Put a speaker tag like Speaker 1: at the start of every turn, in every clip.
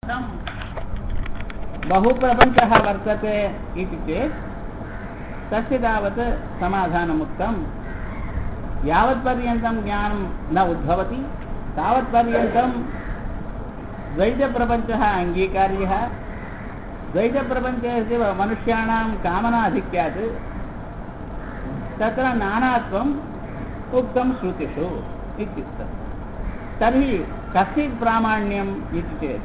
Speaker 1: पर्यन्तं बहुप्रपञ्चः वर्तते इति चेत् तस्य तावत् समाधानमुक्तं यावत्पर्यन्तं ज्ञानं न उद्भवति तावत्पर्यन्तं द्वैतप्रपञ्चः अङ्गीकार्यः द्वैतप्रपञ्चस्य मनुष्याणां कामनाधिक्यात् तत्र नानात्वम् उक्तं श्रुतिषु इत्युक्तम् तर्हि कश्चित् प्रामाण्यम् इति चेत्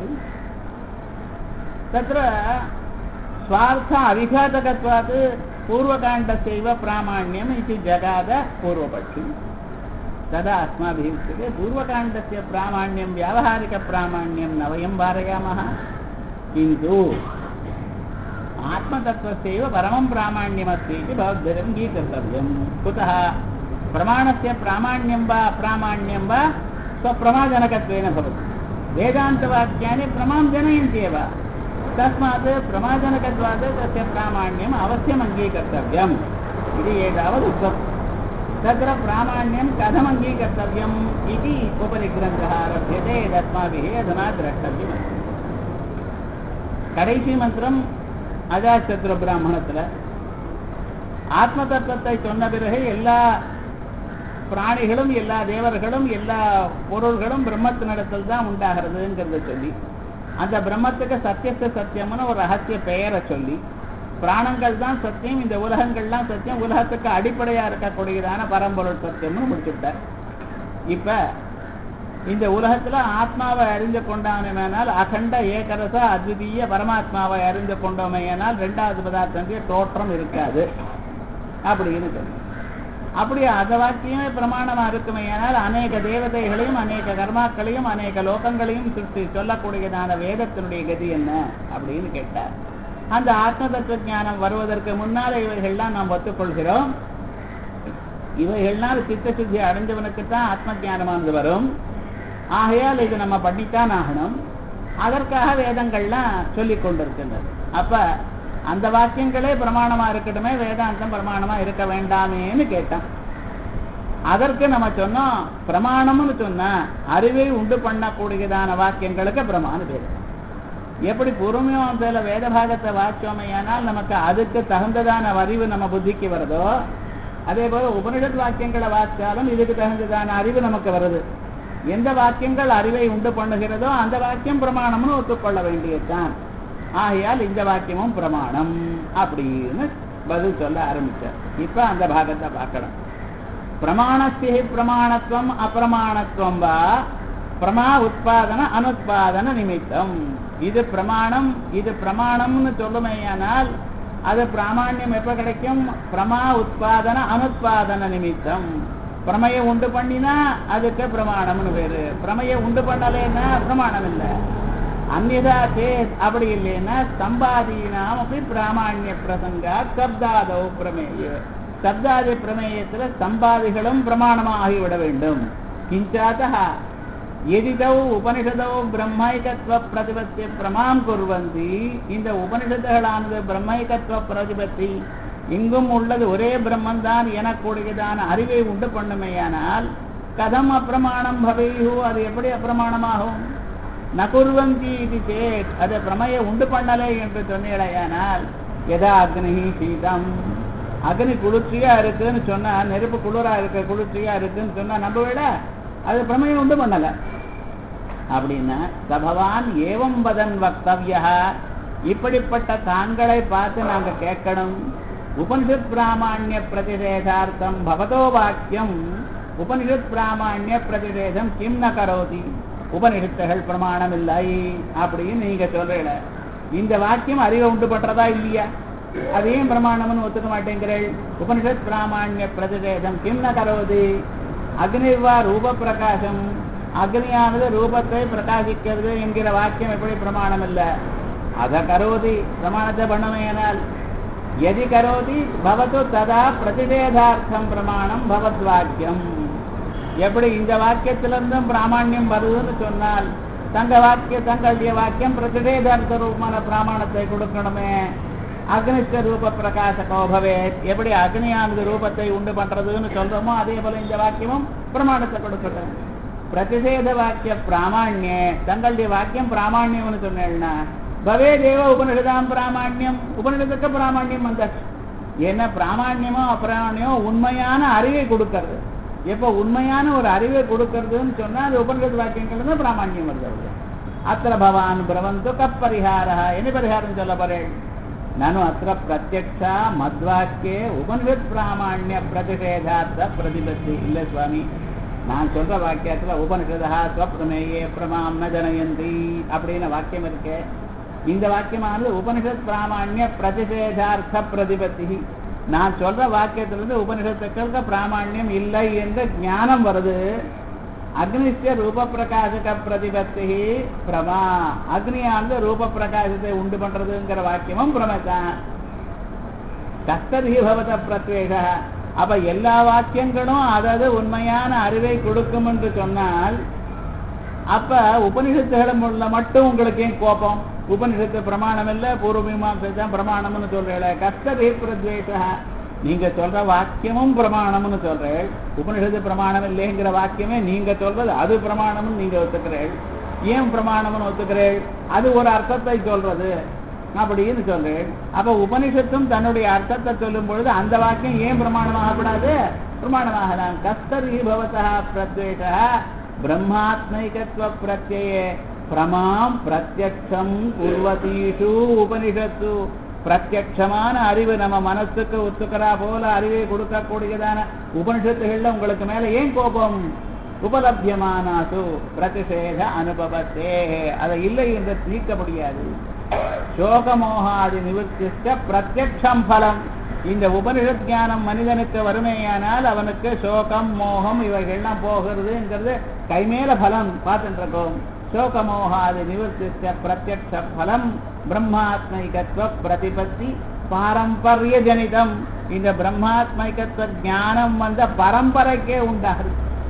Speaker 1: तत्र स्वार्थ अविघातकत्वात् पूर्वकाण्डस्यैव प्रामाण्यम् इति जगाद पूर्वपक्षी तदा अस्माभिः उच्यते पूर्वकाण्डस्य प्रामाण्यं व्यावहारिकप्रामाण्यं न वयं वारयामः किन्तु आत्मतत्त्वस्यैव परमं प्रामाण्यमस्ति इति भवद्भिरङ्गीकर्तव्यं कुतः प्रमाणस्य प्रामाण्यं वा अप्रामाण्यं वा स्वप्रमाजनकत्वेन भवति वेदान्तवाक्यानि प्रमां जनयन्ति एव तस्मात् प्रमाजनकत्वात् तस्य प्रामाण्यम् अवश्यम् अङ्गीकर्तव्यम् इति एतावत् उक्तम् तत्र प्रामाण्यं कथम् अङ्गीकर्तव्यम् इति उपरि ग्रन्थः आरभ्यते यदस्माभिः अधुना द्रष्टव्यमस्ति கடைசி மந்திரம் அஜாசத்ரு பிராமணத்தில் ஆத்ம தத்துவத்தை சொன்ன பிறகு எல்லா பிராணிகளும் எல்லா தேவர்களும் எல்லா பொருள்களும் பிரம்மத்தினிடத்தில் தான் உண்டாகிறதுங்கிறத சொல்லி அந்த பிரம்மத்துக்கு சத்தியத்தை சத்தியம்னு ஒரு ரகசிய பெயரை சொல்லி பிராணங்கள் தான் சத்தியம் இந்த உலகங்கள்லாம் சத்தியம் உலகத்துக்கு அடிப்படையா இருக்கக்கூடியதான பரம்பொருள் சத்தியம்னு முடிச்சுட்டார் இப்ப இந்த உலகத்துல ஆத்மாவை அறிந்து கொண்டானேனால் அகண்ட ஏகரச அத்விதீய பரமாத்மாவை அறிந்து கொண்டோமேனால் ரெண்டாவது பதார்த்தத்துக்கு தோற்றம் இருக்காது அப்படின்னு சொல்லி அப்படி அந்த வாக்கியமே பிரமாணமா இருக்குமேயானால் அநேக தேவதைகளையும் அநேக கர்மாக்களையும் அநேக லோகங்களையும் சுற்றி சொல்லக்கூடியதான வேதத்தினுடைய கதி என்ன அப்படின்னு கேட்டார் அந்த ஆத்ம தத்துவ ஞானம் வருவதற்கு முன்னால இவைகள்லாம் நாம் ஒத்துக்கொள்கிறோம் இவைகள்னால் சித்த சுத்தி அடைஞ்சவனுக்குத்தான் ஆத்ம ஜானமானது வரும் ஆகையால் இது நம்ம பண்ணித்தான் ஆகணும் அதற்காக வேதங்கள்லாம் சொல்லி கொண்டிருக்கின்றது அப்ப அந்த வாக்கியங்களே பிரமாணமா இருக்கட்டுமே வேதாந்தம் பிரமாணமா இருக்க வேண்டாமேன்னு கேட்டான் அதற்கு நம்ம சொன்னோம் பிரமாணம்னு சொன்னா அறிவை உண்டு பண்ணக்கூடியதான வாக்கியங்களுக்கு பிரமாணம் பேரு எப்படி பொறுமையோந்தில வேத பாகத்தை வாச்சோமையானால் நமக்கு அதுக்கு தகுந்ததான அறிவு நம்ம புத்திக்கு வருதோ அதே போல உபனிஷத் வாக்கியங்களை வாசிச்சாலும் இதுக்கு தகுந்ததான அறிவு நமக்கு வருது எந்த வாக்கியங்கள் அறிவை உண்டு பண்ணுகிறதோ அந்த வாக்கியம் பிரமாணம்னு ஒத்துக்கொள்ள வேண்டியதுதான் ஆகையால் இந்த வாக்கியமும் பிரமாணம் அப்படின்னு பதில் சொல்ல ஆரம்பிச்சார் இப்ப அந்த பாகத்தை பார்க்கணும் பிரமாணஸ்தி பிரமாணத்துவம் அப்பிரமாணத்துவம் வா பிரமா உற்பாதன அனுத்பாதன நிமித்தம் இது பிரமாணம் இது பிரமாணம்னு சொல்லுமையானால் அது பிராமாண்யம் எப்ப கிடைக்கும் பிரமா உற்பாதன அனுத்பாதன நிமித்தம் பிரமைய உண்டு பண்ணினா அதுக்கு பிரமாணம்னு பேரு பிரமைய உண்டு பண்ணலைன்னா பிரமாணம் இல்லை அந்நிதா சேத் அப்படி இல்லைன்னா சம்பாதீனாம் அப்படி பிராமாண்ய பிரசங்கா சப்தாதோ பிரமேய சப்தாதி பிரமேயத்துல சம்பாதிகளும் பிரமாணமாகிவிட வேண்டும் கிஞ்சாத்தா எதிதௌ உபனிஷதோ பிரம்மைகத்வ பிரதிபத்தி பிரமாம் குர்வந்தி இந்த உபனிஷத்துகளானது பிரம்மைகத்வ பிரதிபத்தி இங்கும் உள்ளது ஒரே பிரம்மன் தான் எனக்கூடியதான அறிவை உண்டு பண்ணுமையானால் கதம் அப்பிரமாணம் பவையு அது எப்படி அப்பிரமாணமாகும் நகுர்வந்தி இது சேட் அது பிரமையை உண்டு பண்ணலை என்று சொன்னீடையானால் எதா அக்னி சீதம் அக்னி குளிர்ச்சியா இருக்குன்னு சொன்னா நெருப்பு குளிரா இருக்கு குளிர்ச்சியா இருக்குன்னு சொன்னா நம்ம விட அது பிரமையை உண்டு பண்ணல அப்படின்னா சபவான் ஏவம் வதன் வக்தவியா இப்படிப்பட்ட தாங்களை பார்த்து நாங்க கேட்கணும் உபனிஷத் பிராமாண்ய பிரதிஷேதார்த்தம் பவதோ வாக்கியம் உபனிஷத் பிராமாண்ய பிரதிஷேதம் கிம் ந கரோதி உபனிஷத்துகள் பிரமாணம் இல்லை அப்படின்னு நீங்க சொல்றீங்க இந்த வாக்கியம் அறிவை உண்டு பண்றதா இல்லையா அதையும் பிரமாணம்னு ஒத்துக்க மாட்டேங்கிறேள் உபனிஷத் பிராமாண்ய பிரதிஷேதம் கிம் ந கரோதி அக்னிவா ரூப பிரகாசம் அக்னியானது ரூபத்தை பிரகாசிக்கிறது என்கிற வாக்கியம் எப்படி பிரமாணம் இல்லை அத கரோதி பிரமாணத்தை பண்ணமையானால் எதி கரோதி பவத்து ததா பிரதிஷேதார்த்தம் பிரமாணம் பவத்வாக்கியம் எப்படி இந்த வாக்கியத்திலிருந்தும் பிராமாண்யம் வருதுன்னு சொன்னால் தங்க வாக்கிய தங்களுடைய வாக்கியம் பிரதிஷேதார்த்த ரூபமான பிராமாணத்தை கொடுக்கணுமே அக்னிஷ்ட ரூப பிரகாசகோ பவேத் எப்படி அக்னியானது ரூபத்தை உண்டு பண்றதுன்னு சொல்றோமோ அதே போல இந்த வாக்கியமும் பிரமாணத்தை கொடுக்கட்டும் பிரதிஷேத வாக்கிய பிராமாண்யே தங்களுடைய வாக்கியம் பிராமாண்யம்னு சொன்னேன்னா பவே தேவ உபனிஷதாம் பிராமாண்யம் உபனிஷத்துக்கு பிராமாண்யம் வந்தாச்சு ஏன்னா பிராமாண்யமோ அப்பிராமாண்யமோ உண்மையான அறிவை கொடுக்கறது எப்போ உண்மையான ஒரு அறிவை கொடுக்கறதுன்னு சொன்னா அது உபனிஷத் வாக்கியங்கள் தான் பிராமாண்யம் வருது அத்திர பவான் பிரவந்து கப்பரிஹாரா என்ன பரிகாரம் சொல்ல போறேன் ನಾನು ಅತ್ರ ಪ್ರತ್ಯಕ್ಷ ಮದ್ವಾಕ್ಯೆ ಉಪನಿಷತ್ ಪ್ರಾಮಾಣ್ಯ ಪ್ರತಿಷೇಧಾರ್ಥ ಪ್ರತಿಪತ್ತಿ ಇಲ್ಲ ಸ್ವಾಮಿ நான் சொல்ற வாக்கியத்துல உபனிஷதா ஸ்வப்ரமேயே பிரமாம் ந ஜனயந்தி அப்படின்னு வாக்கியம் இருக்கு இந்த வாக்கியமானது உபனிஷத் பிராமாண்ய பிரதிஷேதார்த்த பிரதிபத்தி நான் சொல்ற வாக்கியத்திலிருந்து உபனிஷத்துக்களுக்கு பிராமாண்யம் இல்லை என்ற ஞானம் வருது அக்னிஷ்ட ரூப பிரகாசக பிரதிபத்தி பிரமா அக்னியானது ரூப பிரகாசத்தை உண்டு பண்றதுங்கிற வாக்கியமும் பிரமதான் கஸ்தரி பவத பிரத்வேக அப்ப எல்லா வாக்கியங்களும் அதாவது உண்மையான அறிவை கொடுக்கும் என்று சொன்னால் அப்ப உபனிஷத்துகளும் உள்ள மட்டும் உங்களுக்கு ஏன் கோபம் உபனிஷத்து பிரமாணம் இல்ல பூர்வ மீமாசை தான் பிரமாணம்னு சொல்றேன் கஸ்தரி பிரத்வேஷ நீங்க சொல்ற வாக்கியமும் பிரமாணம்னு சொல்றேன் உபனிஷத்து பிரமாணம் இல்லைங்கிற வாக்கியமே நீங்க சொல்றது அது பிரமாணம்னு நீங்க ஒத்துக்கிறேன் ஏன் பிரமாணம்னு ஒத்துக்கிறேன் அது ஒரு அர்த்தத்தை சொல்றது அப்படின்னு சொல்றேன் அப்ப உபனிஷத்தும் தன்னுடைய அர்த்தத்தை சொல்லும் பொழுது அந்த வாக்கியம் ஏன் பிரமாணமாகப்படாது பிரமாணமாகலாம் கஸ்தரி பவதா பிரத்வேஷ பிரம்மாத்மைகத்துவ பிரத்யே பிரமாம் பிரத்யக்ஷம் குர்வதீஷு உபனிஷத்து பிரத்யட்சமான அறிவு நம்ம மனசுக்கு ஒத்துக்கிறா போல அறிவை கொடுக்கக்கூடியதான உபனிஷத்துகள்ல உங்களுக்கு மேல ஏன் கோபம் உபலபியமானாசு பிரதிஷேத அனுபவத்தே அதை இல்லை என்று நீக்க முடியாது சோகமோகாதி நிவர்த்திஷ்ட பிரத்யக்ஷம் பலம் இந்த உபனிஷத் ஞானம் மனிதனுக்கு வறுமையானால் அவனுக்கு சோகம் மோகம் இவைகள்லாம் போகிறதுங்கிறது கைமேல பலம் பார்த்துட்டு இருக்கோம் சோகமோகாதி நிவர்த்திஷ்ட பிரத்யக்ஷ பலம் பிரம்மாத்மைகத்துவ பிரதிபத்தி பாரம்பரிய ஜனிதம் இந்த பிரம்மாத்மைகத்துவ ஞானம் வந்த பரம்பரைக்கே உண்டாகுது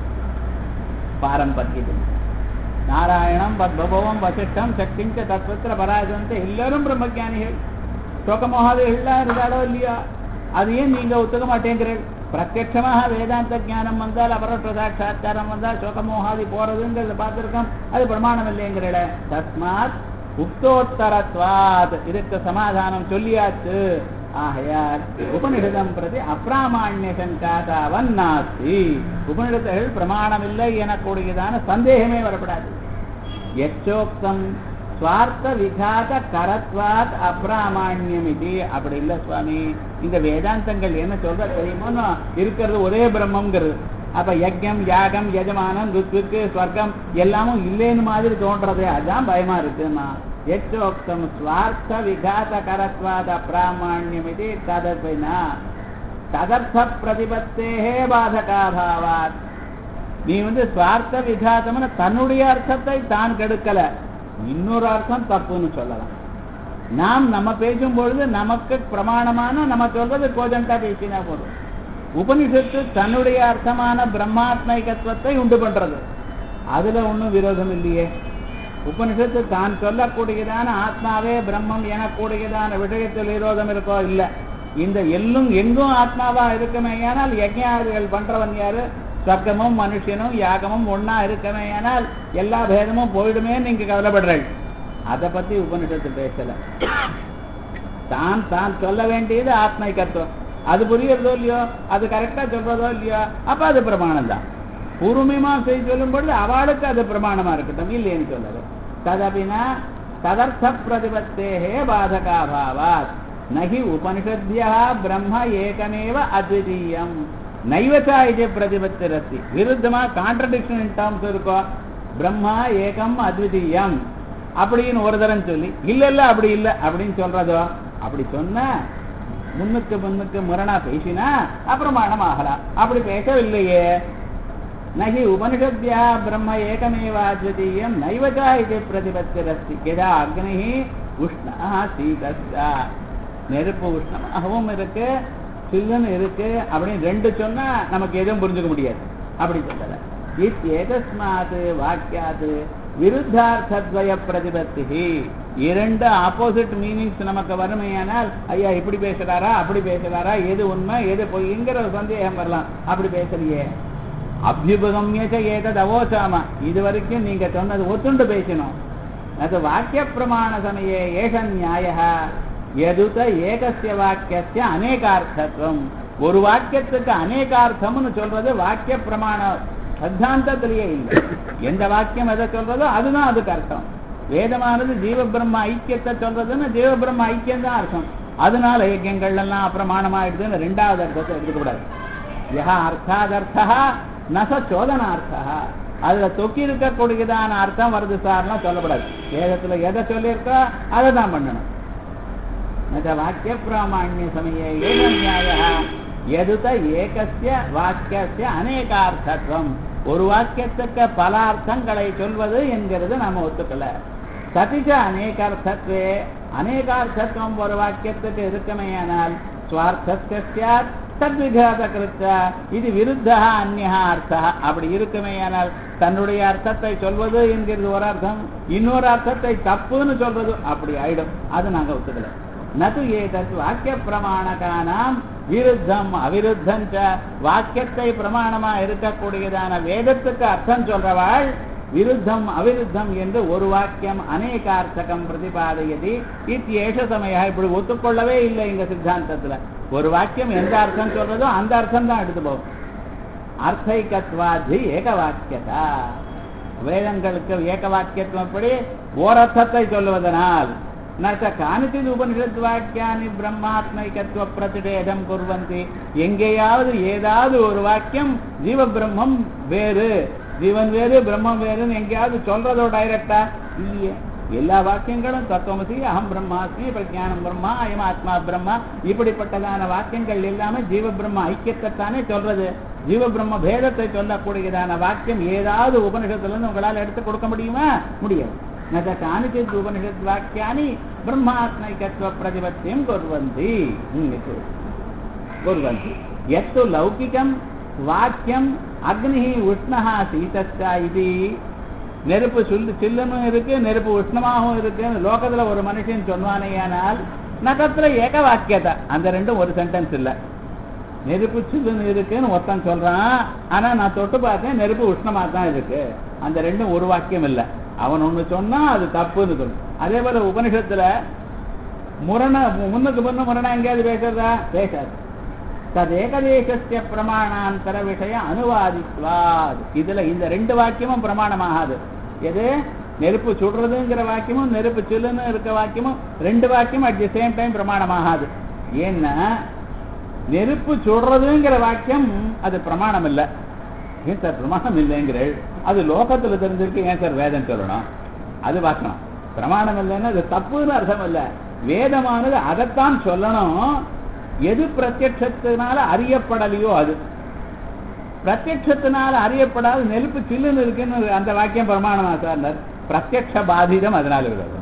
Speaker 1: பாரம்பரியம் நாராயணம் பத்பவம் வசிஷ்டம் சக்திஞ்ச தத்வத்திர பராஜந்த எல்லாரும் பிரம்மஜானிகள் சோகமோகாதிகள்லாம் இருந்தாலோ இல்லையா அது ஏன் நீங்க ஒத்துக்க மாட்டேங்கிறீர்கள் பிரத்யட்சமாக வேதாந்த ஞானம் வந்தால் அபரோஷ சாட்சாத்காரம் வந்தால் சோகமோகாதி போறதுங்கிறத பார்த்திருக்கோம் அது பிரமாணம் இல்லைங்கிறட தஸ்மாத் உக்தோத்தரத்வாத் இதுக்கு சமாதானம் சொல்லியாச்சு ஆகையால் உபனிஷதம் பிரதி அப்பிராமாண்ய சங்காதாவன் நாஸ்தி உபனிஷத்துகள் பிரமாணம் இல்லை எனக்கூடியதான சந்தேகமே வரப்படாது எச்சோக்தம் சுவார்த்த விகாத கரத்வாத் அப்பிராமாண்யம் இது அப்படி இல்லை சுவாமி இந்த வேதாந்தங்கள் என்ன சொல்ற தெரியுமோ இருக்கிறது ஒரே பிரம்மங்கிறது அப்ப யஜ்யம் யாகம் யஜமானம் ருத்விக்கு ஸ்வர்க்கம் எல்லாமும் இல்லைன்னு மாதிரி தோன்றது அதுதான் பயமா இருக்குன்னா எச்சோக்தம் ஸ்வார்த்த விகாத கரத்வாத பிராமாண்யம் இது ததப்பினா ததர்த்த பிரதிபத்தேகே பாதகாபாவாத் நீ வந்து சுவார்த்த விகாதம்னு தன்னுடைய அர்த்தத்தை தான் கெடுக்கல இன்னொரு அர்த்தம் தப்புன்னு சொல்லலாம் நாம் நம்ம பேசும் பொழுது நமக்கு பிரமாணமான நம்ம சொல்றது கோஜண்டா பேசினா போதும் உபனிஷத்து தன்னுடைய அர்த்தமான பிரம்மாத்மைகத்துவத்தை உண்டு பண்றது அதுல ஒன்றும் விரோதம் இல்லையே உபனிஷத்து தான் சொல்லக்கூடியதான ஆத்மாவே பிரம்மம் எனக்கூடியதான விஷயத்தில் விரோதம் இருக்கோ இல்ல இந்த எல்லும் எங்கும் ஆத்மாவா இருக்குமே ஆனால் யஜ்யாதிகள் பண்றவன் யாரு சொர்க்கமும் மனுஷனும் யாகமும் ஒன்னா இருக்கமே ஆனால் எல்லா பேதமும் போயிடுமே நீங்க கவலைப்படுறீள் அதை பத்தி உபனிஷத்து பேசல தான் தான் சொல்ல வேண்டியது ஆத்மைகத்துவம் அது புரியறதோ இல்லையோ அது கரெக்டா சொல்றதோ இல்லையோ அப்ப அது பிரமாணம் தான் பூர்வமீமாசை சொல்லும் பொழுது அவளுக்கு அது பிரமாணமா இருக்கட்டும் இல்லைன்னு சொல்லது ததபினா ததர்த்த பிரதிபத்தேகே பாதகாபாவாத் நகி உபனிஷத்யா பிரம்ம ஏகமேவ அத்விதீயம் நைவசா இது பிரதிபத்திரஸ்தி விருத்தமா கான்ட்ரடிக்ஷன் இன் டேர்ம்ஸ் இருக்கும் பிரம்மா ஏகம் அத்விதீயம் அப்படின்னு ஒரு தரம் சொல்லி இல்ல இல்ல அப்படி இல்ல அப்படின்னு சொல்றதோ அப்படி சொன்ன முன்னுக்கு முன்னுக்கு முரணா பேசினா அப்பிரமாணம் ஆகலாம் அப்படி பேசவில்லையே நகி உபனிஷத்யா பிரம்ம ஏகமேவாத்விதீயம் நைவஜா இது பிரதிபத்திரஸ்தி எதா அக்னி உஷ்ணா சீதஸ்தா நெருப்பு உஷ்ணமாகவும் இருக்கு சில்லுன்னு இருக்கு அப்படின்னு ரெண்டு சொன்னா நமக்கு எதுவும் புரிஞ்சுக்க முடியாது அப்படி சொல்லல இத்தேதஸ்மாத் வாக்கியாது விருத்தார்த்தத்வய பிரதிபத்தி இரண்டு ஆப்போசிட் மீனிங்ஸ் நமக்கு வறுமையானால் ஐயா இப்படி பேசுறாரா அப்படி பேசுறாரா எது உண்மை எது பொய்ங்கிற ஒரு சந்தேகம் வரலாம் அப்படி பேசலையே அபியுபகம்யச்ச ஏதது அவோசாம இது வரைக்கும் நீங்க சொன்னது ஒத்துண்டு பேசணும் அது வாக்கிய பிரமாண சமயே ஏஷ நியாய எதுத ஏகசிய வாக்கியஸ்ய அநேகார்த்தத்துவம் ஒரு வாக்கியத்துக்கு அநேகார்த்தம்னு சொல்றது வாக்கிய பிரமாண சித்தாந்தத்திலேயே இல்லை எந்த வாக்கியம் எதை சொல்றதோ அதுதான் அதுக்கு அர்த்தம் வேதமானது ஜீவ பிரம்ம ஐக்கியத்தை சொல்றதுன்னு ஜீவ பிரம்ம ஐக்கியம் தான் அர்த்தம் அதனால ஐக்கியங்கள் எல்லாம் அப்பிரமாணமாயிடுதுன்னு ரெண்டாவது அர்த்தத்தை எடுத்துக்கூடாது யா அர்த்தாதர்த்தா நச சோதனார்த்தா அதுல தொக்கி இருக்கக்கூடியதான அர்த்தம் வருது சார்லாம் சொல்லக்கூடாது வேதத்துல எதை சொல்லியிருக்கோ அதை தான் பண்ணணும் நச்ச வாக்கிய பிராமணிய சமயே ஏக நியாய எதுத ஏகஸ்ய வாக்கியஸ்ய அநேகார்த்தத்துவம் ஒரு வாக்கியத்துக்கு பல அர்த்தங்களை சொல்வது என்கிறது நாம ஒத்துக்கல சதிச்ச அநேகார்த்தத்வே அநேகார்த்தத்துவம் ஒரு வாக்கியத்துக்கு இருக்குமேயானால் சுவார்த்தஸ்ய தத்விகாத கிருத்த இது விருத்தா அந்நியா அர்த்தா அப்படி இருக்குமேயானால் தன்னுடைய அர்த்தத்தை சொல்வது என்கிறது ஒரு அர்த்தம் இன்னொரு அர்த்தத்தை தப்புன்னு சொல்றது அப்படி ஆயிடும் அது நாங்க ஒத்துக்கல நது ஏதத் வாக்கிய பிரமாணகானாம் விருத்தம் அவிருத்தம் வாக்கியத்தை பிரமாணமா இருக்கக்கூடியதான வேதத்துக்கு அர்த்தம் சொல்றவாள் விருத்தம் அவிருத்தம் என்று ஒரு வாக்கியம் அநேகார்த்தகம் பிரதிபாதையதி இத்தியேஷ சமய இப்படி ஒத்துக்கொள்ளவே இல்லை எங்க சித்தாந்தத்துல ஒரு வாக்கியம் எந்த அர்த்தம் சொல்றதோ அந்த அர்த்தம் தான் எடுத்து போகும் அர்த்தைகத்வாதி ஏக வாக்கியதா வேதங்களுக்கு ஏக வாக்கியத்துவம் எப்படி ஓரர்த்தத்தை சொல்லுவதனால் நச்ச காணிச்சித் உபனிஷத் வாக்கியானி பிரம்மாத்மைகத்துவ பிரதிடேதம் குர்வந்தி எங்கேயாவது ஏதாவது ஒரு வாக்கியம் ஜீவ பிரம்மம் வேறு ஜீவன் வேறு பிரம்மம் வேறுன்னு எங்கேயாவது சொல்றதோ டைரக்டா இல்லையே எல்லா வாக்கியங்களும் தத்துவமசி அகம் பிரம்மாஸ்மி பிரஜானம் பிரம்மா அயம் ஆத்மா பிரம்மா இப்படிப்பட்டதான வாக்கியங்கள் எல்லாமே ஜீவ பிரம்ம ஐக்கியத்தைத்தானே சொல்றது ஜீவ பிரம்ம பேதத்தை சொல்லக்கூடியதான வாக்கியம் ஏதாவது உபனிஷத்துல இருந்து உங்களால் எடுத்து கொடுக்க முடியுமா முடியாது ந காணிச்சித் உபனிஷத் வாக்கியானி பிரம்மாத்மைகத்துவ பிரதிபத்தியம் குர்வந்தி குர்வந்தி எத்து லௌகிகம் வாக்கியம் அக்னி உஷ்ணஹா சீதஸ்தா இது நெருப்பு சுல்லு சில்லுன்னு இருக்கு நெருப்பு உஷ்ணமாகவும் இருக்கு லோகத்துல ஒரு மனுஷன் சொன்னானேயானால் நகத்துல ஏக வாக்கியத்தை அந்த ரெண்டும் ஒரு சென்டென்ஸ் இல்ல நெருப்பு சில்லுன்னு இருக்குன்னு ஒருத்தன் சொல்றான் ஆனா நான் தொட்டு பார்த்தேன் நெருப்பு உஷ்ணமா தான் இருக்கு அந்த ரெண்டும் ஒரு வாக்கியம் இல்ல அவன் ஒண்ணு சொன்னா அது தப்புன்னு சொல்லு அதே போல உபனிஷத்துல முரண முன்னுக்கு முன்ன முரணா எங்கேயாவது பேசுறதா பேசாது ததேகதேசஸ்ய பிரமாணாந்தர விஷய அனுவாதித்வாத் இதுல இந்த ரெண்டு வாக்கியமும் பிரமாணமாகாது எது நெருப்பு சுடுறதுங்கிற வாக்கியமும் நெருப்பு சில்லுன்னு இருக்க வாக்கியமும் ரெண்டு வாக்கியமும் அட் தி சேம் டைம் பிரமாணமாகாது ஏன்னா நெருப்பு சுடுறதுங்கிற வாக்கியம் அது பிரமாணம் இல்லை ஏன் சார் பிரமாணம் இல்லைங்கிற அது லோகத்துல தெரிஞ்சிருக்கு ஏன் சார் வேதம் சொல்லணும் அது பார்க்கணும் பிரமாணம் இல்லைன்னா அது தப்புன்னு அர்த்தம் இல்லை வேதமானது அதைத்தான் சொல்லணும் எது பிரத்யட்சத்தினால அறியப்படலையோ அது பிரத்யட்சத்தினால அறியப்படாத நெருப்பு சில்லுன்னு இருக்குன்னு அந்த வாக்கியம் பிரமாணமா சார் பிரத்யக்ஷ பாதிதம் அதனால இருக்கிறது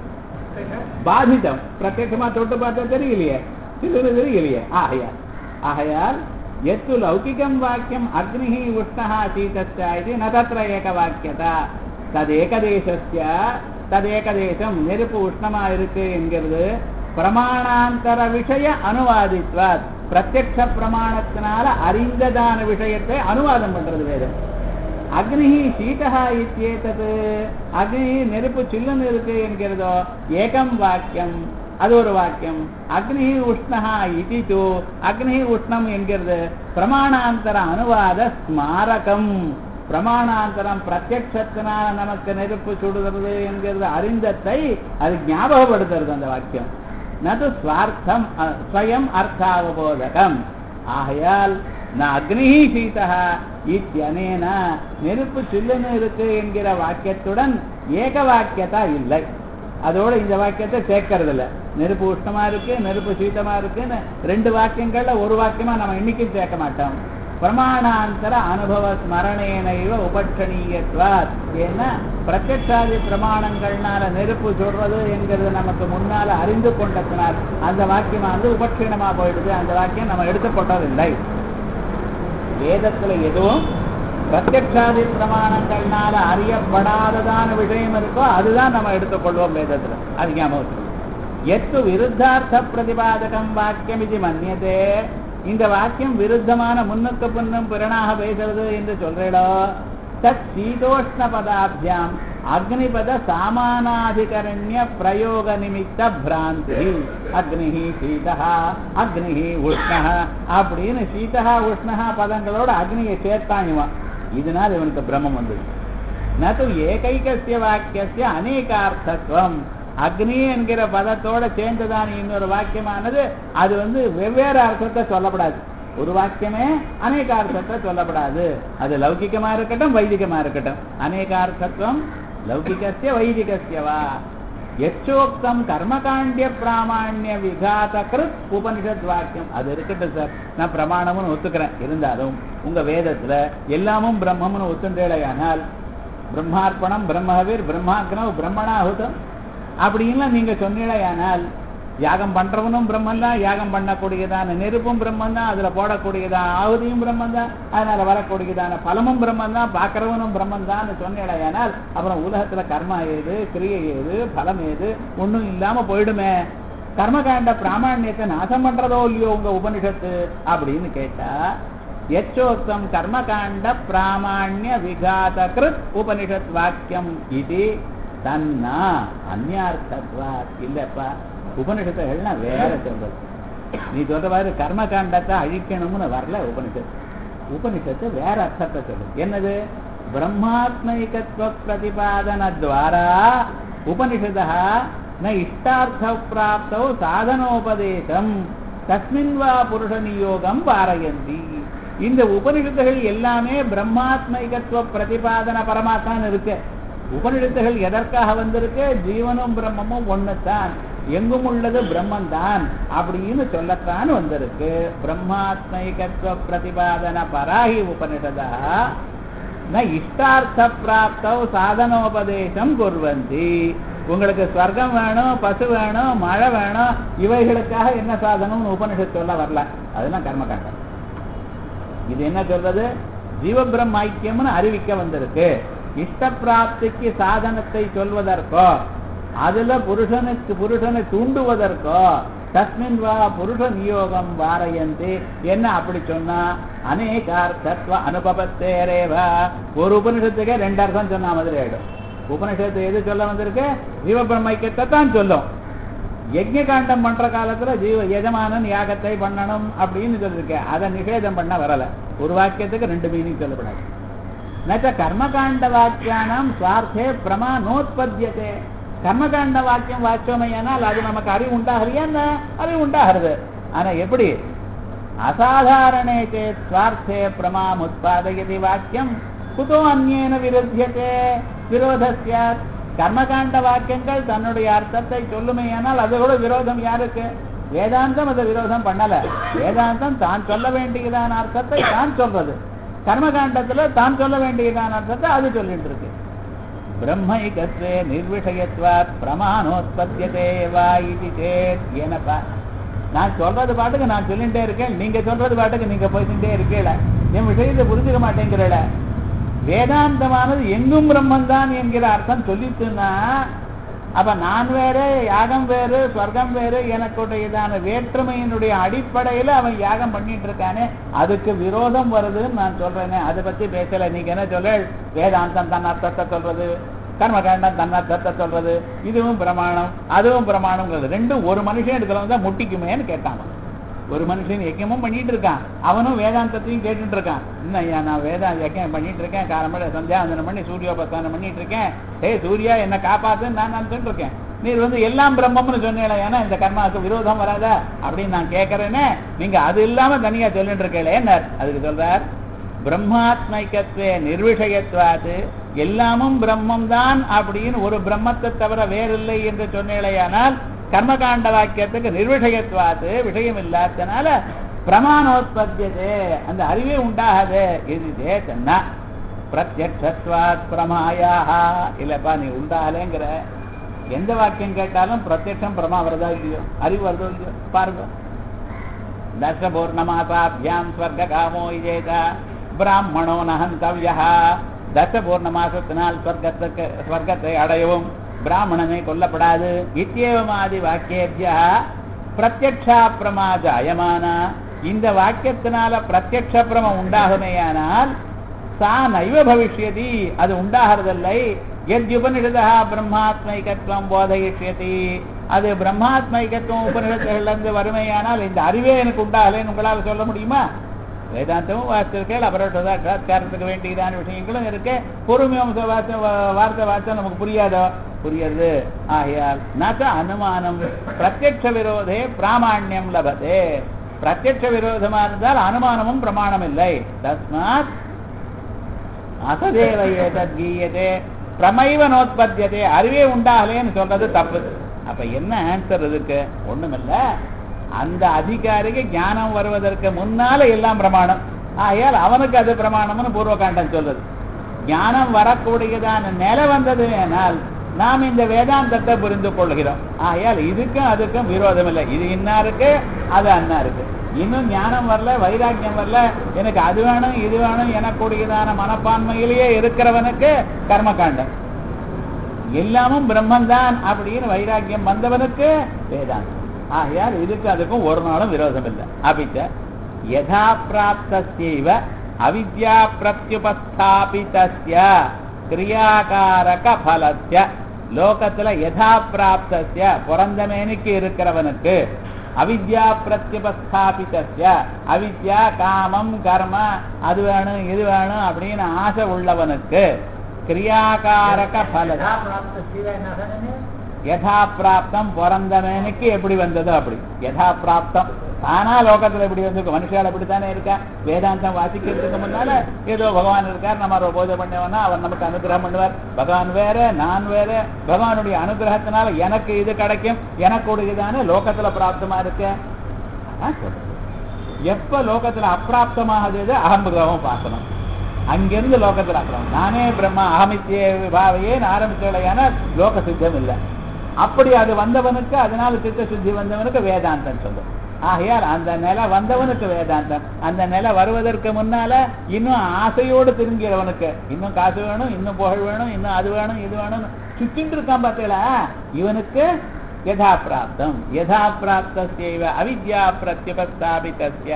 Speaker 1: பாதிதம் பிரத்யட்சமா தொட்டு பார்த்தா தெரியலையே சில்லுன்னு தெரியலையே ஆகையால் ஆகையால் எத்து லௌகிகம் வாக்கியம் அக்னி உஷ்ணா சீதஸ்ய இது ந தத்திர ஏக வாக்கியதா ததேகதேசஸ்ய ததேகதேசம் நெருப்பு உஷ்ணமா இருக்கு என்கிறது பிரமாணாந்தர விஷய அனுவாதித்வாத் பிரத்யக்ஷ பிரமாணத்தினால அறிந்ததான விஷயத்தை அனுவாதம் பண்றது வேதம் அக்னி சீதா இத்தியேதது அக்னி நெருப்பு சில்லுன்னு இருக்கு என்கிறதோ ஏகம் வாக்கியம் அது ஒரு வாக்கியம் அக்னி உஷ்ணா இது தூ அக்னி உஷ்ணம் என்கிறது பிரமாணாந்தர அனுவாத ஸ்மாரகம் பிரமாணாந்தரம் பிரத்யட்சத்தினால நமக்கு நெருப்பு சுடுகிறது என்கிறது அறிந்தத்தை அது ஞாபகப்படுத்துறது அந்த வாக்கியம் நது ஸ்வார்த்தம் அ- ஸ்வயம் அர்த்தாவபோதகம் ஆகையால் ந அக்னி சீதா இத்தியனேன நெருப்பு சில்லுன்னு இருக்கு என்கிற வாக்கியத்துடன் ஏக வாக்கியதா இல்லை அதோட இந்த வாக்கியத்தை சேர்க்கறது இல்ல நெருப்பு உஷ்ணமா இருக்கு நெருப்பு சீதமா இருக்குன்னு ரெண்டு வாக்கியங்கள்ல ஒரு வாக்கியமா நம்ம இன்னைக்கும் சேர்க்க மாட்டோம் பிரமாணாந்தர அனுபவ ஸ்மரணேனைவ உபட்சணீயத்வாத் ஏன்னா பிரத்யட்சாதி பிரமாணங்கள்னால நெருப்பு சொல்றது என்கிறது நமக்கு முன்னால அறிந்து கொண்டதனால் அந்த வாக்கியமானது உபட்சணமா போயிடுது அந்த வாக்கியம் நம்ம எடுத்துக்கொண்டதில்லை வேதத்துல எதுவும் பிரத்யட்சாதி பிரமாணங்கள்னால அறியப்படாததான விஷயம் இருக்கோ அதுதான் நம்ம எடுத்துக்கொள்வோம் வேதத்துல அது ஞாபகம் வச்சுக்கணும். எத்து விருத்தார்த்த பிரதிபாதகம் வாக்கியம் இது மன்னியதே இந்த வாக்கியம் விருத்தமான முன்னுக்கு பின்னும் பிறனாக பேசுறது என்று சொல்றீடோ தத் சீதோஷ்ண பதாபியாம் அக்னிபத சாமானாதிகரண்ய பிரயோக நிமித்த பிராந்தி அக்னி சீதா அக்னி உஷ்ணா அப்படின்னு சீதா உஷ்ணா பதங்களோட அக்னியை சேர்த்தான் இவன் இதனால் இவனுக்கு பிரம்மம் வந்தது நது ஏகைகசிய வாக்கியசிய அநேகார்த்தத்துவம் அக்னி என்கிற பதத்தோட சேர்ந்துதான் இன்னொரு வாக்கியமானது அது வந்து வெவ்வேறு அர்த்தத்தை சொல்லப்படாது ஒரு வாக்கியமே அநேகார்த்தத்தை சொல்லப்படாது அது லௌகிகமா இருக்கட்டும் வைதிகமா இருக்கட்டும் அநேகார்த்தத்துவம் லௌகிகசிய வைதிகசியவா எச்சோக்தம் கர்மகாண்டிய பிராமாண்ய விகாத கிருத் உபனிஷத் வாக்கியம் அது இருக்கட்டும் சார் நான் பிரமாணம்னு ஒத்துக்கிறேன் இருந்தாலும் உங்க வேதத்துல எல்லாமும் பிரம்மம்னு ஒத்துண்டேலையானால் பிரம்மார்ப்பணம் பிரம்மஹவீர் பிரம்மாக்னவ் பிரம்மணாಹುತம் அப்படின்லாம் நீங்க சொன்னீழையானால் யாகம் பண்றவனும் பிரம்மன் தான் யாகம் பண்ணக்கூடியதான நெருப்பும் பிரம்மன் தான் அதுல போடக்கூடியதான ஆகுதியும் பிரம்மன் தான் அதனால வரக்கூடியதான பலமும் பிரம்மன் தான் பார்க்கறவனும் பிரம்மன் தான் சொன்னேடையானால் அப்புறம் உலகத்துல கர்மா ஏது கிரியை ஏது பலம் ஏது ஒண்ணும் இல்லாம போயிடுமே கர்மகாண்ட பிராமணியத்தை நாசம் பண்றதோ இல்லையோ உங்க உபனிஷத்து அப்படின்னு கேட்டா எச்சோக்தம் கர்மகாண்ட பிராமாண்ய விகாத கிருத் உபனிஷத் வாக்கியம் இது தன்னா அந்நியார்த்தத்வா இல்லப்பா உபனிஷத்துகள்னா வேற சொல்றது நீ சொல்ற மாதிரி கர்மகாண்டத்தை அழிக்கணும்னு வரல உபனிஷத்து உபனிஷத்து வேற அர்த்தத்தை சொல்லு என்னது பிரம்மாத்மைகத்துவ பிரதிபாதன துவாரா உபனிஷதா ந இஷ்டார்த்த பிராப்தௌ சாதனோபதேசம் தஸ்மின் வா புருஷ நியோகம் பாரயந்தி இந்த உபனிஷத்துகள் எல்லாமே பிரம்மாத்மைகத்துவ பிரதிபாதன பரமாத்மான்னு இருக்கு உபனிஷத்துகள் எதற்காக வந்திருக்கு ஜீவனும் பிரம்மமும் ஒண்ணுதான் எங்கும் உள்ளது பிரம்மன் தான் அப்படின்னு சொல்லத்தான் வந்திருக்கு பிரம்மாத்மைகத்துவ பிரதிபாதன பராகி உபனிஷதா ந இஷ்டார்த்த பிராப்தௌ சாதனோபதேசம் குர்வந்தி உங்களுக்கு ஸ்வர்க்கம் வேணும் பசு வேணும் மழை வேணும் இவைகளுக்காக என்ன சாதனம்னு உபனிஷத்து சொல்ல வரல அதெல்லாம் கர்மகாண்டம் இது என்ன சொல்றது ஜீவபிரம் ஐக்கியம்னு அறிவிக்க வந்திருக்கு இஷ்ட பிராப்திக்கு சாதனத்தை சொல்வதற்கோ அதுல புருஷனுக்கு புருஷனை தூண்டுவதற்கோ தஸ்மின் வா புருஷ நியோகம் வாரயந்தி என்ன அப்படி சொன்னா அநேகார்த்தத்வ அனுபவத்தேரேவா ஒரு உபனிஷத்துக்கே ரெண்டு அர்த்தம் சொன்னா மாதிரி ஆயிடும் உபனிஷத்து எது சொல்ல வந்திருக்கு ஜீவபிரமைக்கத்தை தான் சொல்லும் யஜ்ய காண்டம் பண்ற காலத்துல ஜீவ எஜமானன் யாகத்தை பண்ணணும் அப்படின்னு சொல்லிருக்கேன் அதை நிஷேதம் பண்ண வரல ஒரு வாக்கியத்துக்கு ரெண்டு மீனிங் சொல்லப்படாது நச்ச கர்மகாண்ட வாக்கியானம் சுவார்த்தே பிரமா நோத்பத்தியதே கர்மகாண்ட வாக்கியம் வாச்சோமையானால் அது நமக்கு அறிவு உண்டாகலையா என்ன அறிவு உண்டாகிறது ஆனா எப்படி அசாதாரணே சேத் சுவார்த்தே பிரமாம் உத்பாதயதி வாக்கியம் குதோ அந்நேன விருத்தியதே விரோதஸ்ய கர்மகாண்ட வாக்கியங்கள் தன்னுடைய அர்த்தத்தை சொல்லுமையானால் அது கூட விரோதம் யாருக்கு வேதாந்தம் அதை விரோதம் பண்ணல வேதாந்தம் தான் சொல்ல வேண்டியதான அர்த்தத்தை தான் சொல்றது கர்மகாண்டத்துல தான் சொல்ல வேண்டியதான அர்த்தத்தை அது சொல்லிட்டு இருக்கு பிரம்மைகத்வே நிர்விஷயத்வாத் பிரமாணோத்பத்தியதே வா இது சேத் எனப்பா நான் சொல்றது பாட்டுக்கு நான் சொல்லிட்டே இருக்கேன் நீங்க சொல்றது பாட்டுக்கு நீங்க போயிட்டே இருக்கீல என் விஷயத்தை புரிஞ்சுக்க மாட்டேங்கிறல வேதாந்தமானது எங்கும் பிரம்மன் தான் என்கிற அர்த்தம் சொல்லிட்டுன்னா அப்ப நான் வேற யாகம் வேறு ஸ்வர்க்கம் வேறு எனக்குடையதான வேற்றுமையினுடைய அடிப்படையில அவன் யாகம் பண்ணிட்டு இருக்கானே அதுக்கு விரோதம் வருதுன்னு நான் சொல்றேனே அதை பத்தி பேசல நீங்க என்ன சொல்ற வேதாந்தம் தன் அர்த்தத்தை சொல்றது கர்மகாண்டம் தன் அர்த்தத்தை சொல்றது இதுவும் பிரமாணம் அதுவும் பிரமாணம் ரெண்டும் ஒரு மனுஷன் எடுக்கிறவங்க தான் முட்டிக்குமேன்னு கேட்டாங்க ஒரு மனுஷன் யஜ்யமும் பண்ணிட்டு இருக்கான் அவனும் வேதாந்தத்தையும் கேட்டுட்டு இருக்கான் என்ன ஐயா நான் வேதா யஜ்யம் பண்ணிட்டு இருக்கேன் காலம்பட சந்தியாவந்தனம் பண்ணி சூரியோபஸ்தானம் பண்ணிட்டு இருக்கேன் ஏ சூர்யா என்ன காப்பாத்துன்னு நான் நினைச்சுட்டு இருக்கேன் நீர் வந்து எல்லாம் பிரம்மம்னு சொன்னீங்களா ஏன்னா இந்த கர்மாவுக்கு விரோதம் வராதா அப்படின்னு நான் கேட்கறேனே நீங்க அது இல்லாம தனியா சொல்லிட்டு இருக்கேன் அதுக்கு சொல்றார் பிரம்மாத்மைக்கத்வே நிர்விஷயத்வாது எல்லாமும் பிரம்மம் தான் அப்படின்னு ஒரு பிரம்மத்தை தவிர வேறில்லை என்று சொன்னேலையானால் கர்மகாண்ட வாக்கியத்துக்கு நிர்விஷயத்வாது விஷயம் இல்லாதனால பிரமாணோத்பத்தியதே அந்த அறிவே உண்டாகாது இது சேத்தன்னா பிரத்யக்ஷத்வாத் பிரமாயாக இல்லப்பா நீ உண்டாகலேங்கிற எந்த வாக்கியம் கேட்டாலும் பிரத்யட்சம் பிரமா வருதா இல்லையோ அறிவு வருதோ இல்லையோ பாருங்க தசபூர்ணமாசாபியாம் ஸ்வர்க காமோ இதேதா பிராமணோ நகந்தவ்யா தசபூர்ணமாசத்தினால் ஸ்வர்க்கத்துக்கு ஸ்வர்க்கத்தை அடையவும் பிராமணனை கொல்லப்படாது இத்தியேவமாதி வாக்கியேபியா பிரத்யக்ஷா பிரமாஜ அயமான இந்த வாக்கியத்தினால பிரத்யக்ஷ பிரமம் உண்டாகுமேயானால் சா நைவ பவிஷ்யதி அது உண்டாகிறதில்லை எத்யுபனிஷதா பிரம்மாத்மைகத்துவம் போதயிஷ்யதி அது பிரம்மாத்மைகத்துவம் உபனிஷத்துகள்லேருந்து வறுமையானால் இந்த அறிவே எனக்கு உண்டாகலைன்னு உங்களால் சொல்ல முடியுமா வேதாந்தமும் வாசிச்சிருக்கேன் அப்புறம் சாட்சாத்காரத்துக்கு வேண்டியதான விஷயங்களும் இருக்கு பொறுமையும் வார்த்தை வார்த்தை வார்த்தை நமக்கு புரியாதோ புரியுது ஆகையால் நச்ச அனுமானம் பிரத்யக்ஷ விரோதே பிராமாண்யம் லபதே பிரத்யக்ஷ விரோதமா இருந்தால் அனுமானமும் பிரமாணம் இல்லை தஸ்மாத் அசதேவ ஏதத் கீயதே பிரமைவ நோத்பத்தியதே அறிவே உண்டாகலேன்னு சொல்றது தப்பு அப்ப என்ன ஆன்சர் இதுக்கு ஒண்ணுமில்ல அந்த அதிகாரிக்கு ஞானம் வருவதற்கு முன்னால எல்லாம் பிரமாணம் ஆகையால் அவனுக்கு அது பிரமாணம்னு பூர்வகாண்டம் சொல்றது ஞானம் வரக்கூடியதான நிலை வந்தது ஆனால் நாம் இந்த வேதாந்தத்தை புரிந்து கொள்கிறோம் ஆகையால் இதுக்கும் அதுக்கும் விரோதம் இல்லை இது இன்னா இருக்கு அது அண்ணா இருக்கு இன்னும் ஞானம் வரல வைராக்கியம் வரல எனக்கு அது வேணும் இது வேணும் எனக்கூடியதான மனப்பான்மையிலேயே இருக்கிறவனுக்கு கர்மகாண்டம் எல்லாமும் பிரம்மன்தான் அப்படின்னு வைராக்கியம் வந்தவனுக்கு வேதாந்தம் ஆகையால் இதுக்கு அதுக்கும் ஒரு நாளும் விரோதம் இல்லை அபிச்ச யதா பிராப்தஸ்யைவ அவித்யா பிரத்யுபஸ்தாபிதஸ்ய கிரியாகாரக பலஸ்ய லோகத்துல யதா பிராப்தஸ்ய பிறந்தமேனிக்கு இருக்கிறவனுக்கு அவித்யா பிரத்யுபஸ்தாபிதஸ்ய அவித்யா காமம் கர்ம அது வேணும் இது வேணும் அப்படின்னு ஆசை உள்ளவனுக்கு கிரியாகாரக பல யதா பிராப்தம் பிறந்தவனுக்கு எப்படி வந்ததோ அப்படி யதா பிராப்தம் தானா லோகத்துல எப்படி வந்திருக்கும் மனுஷால் அப்படித்தானே இருக்கா வேதாந்தம் வாசிக்கிறதுக்கு முன்னால ஏதோ பகவான் இருக்கார் நம்ம அவரை பூஜை பண்ணவனா அவர் நமக்கு அனுகிரகம் பண்ணுவார் பகவான் வேற நான் வேற பகவானுடைய அனுகிரகத்தினால எனக்கு இது கிடைக்கும் எனக்கு உடையதான லோகத்துல பிராப்தமா இருக்க அதான் சொல்றது. எப்ப லோகத்துல அப்பிராப்தமாகுது அகம்புகமும் பார்க்கணும் அங்கிருந்து லோகத்துல அப்புறம் நானே பிரம்மா அகமித்திய பாவையே ஆரம்பிச்சவளையான லோக சித்தம் இல்லை அப்படி அது வந்தவனுக்கு அதனால சித்த சுத்தி வந்தவனுக்கு வேதாந்தம் சொல்லும் ஆகையால் அந்த நிலை வந்தவனுக்கு வேதாந்தம் அந்த நிலை வருவதற்கு முன்னால இன்னும் ஆசையோடு திரும்பிறவனுக்கு இன்னும் காசு வேணும் இன்னும் புகழ் வேணும் இன்னும் அது வேணும் இது வேணும் சுத்திட்டு இருக்கான் பார்த்தீங்களா இவனுக்கு யதா பிராப்தம் யதா பிராப்தஸ்யைவ அவித்யா பிரத்யுபஸ்தாபிதஸ்ய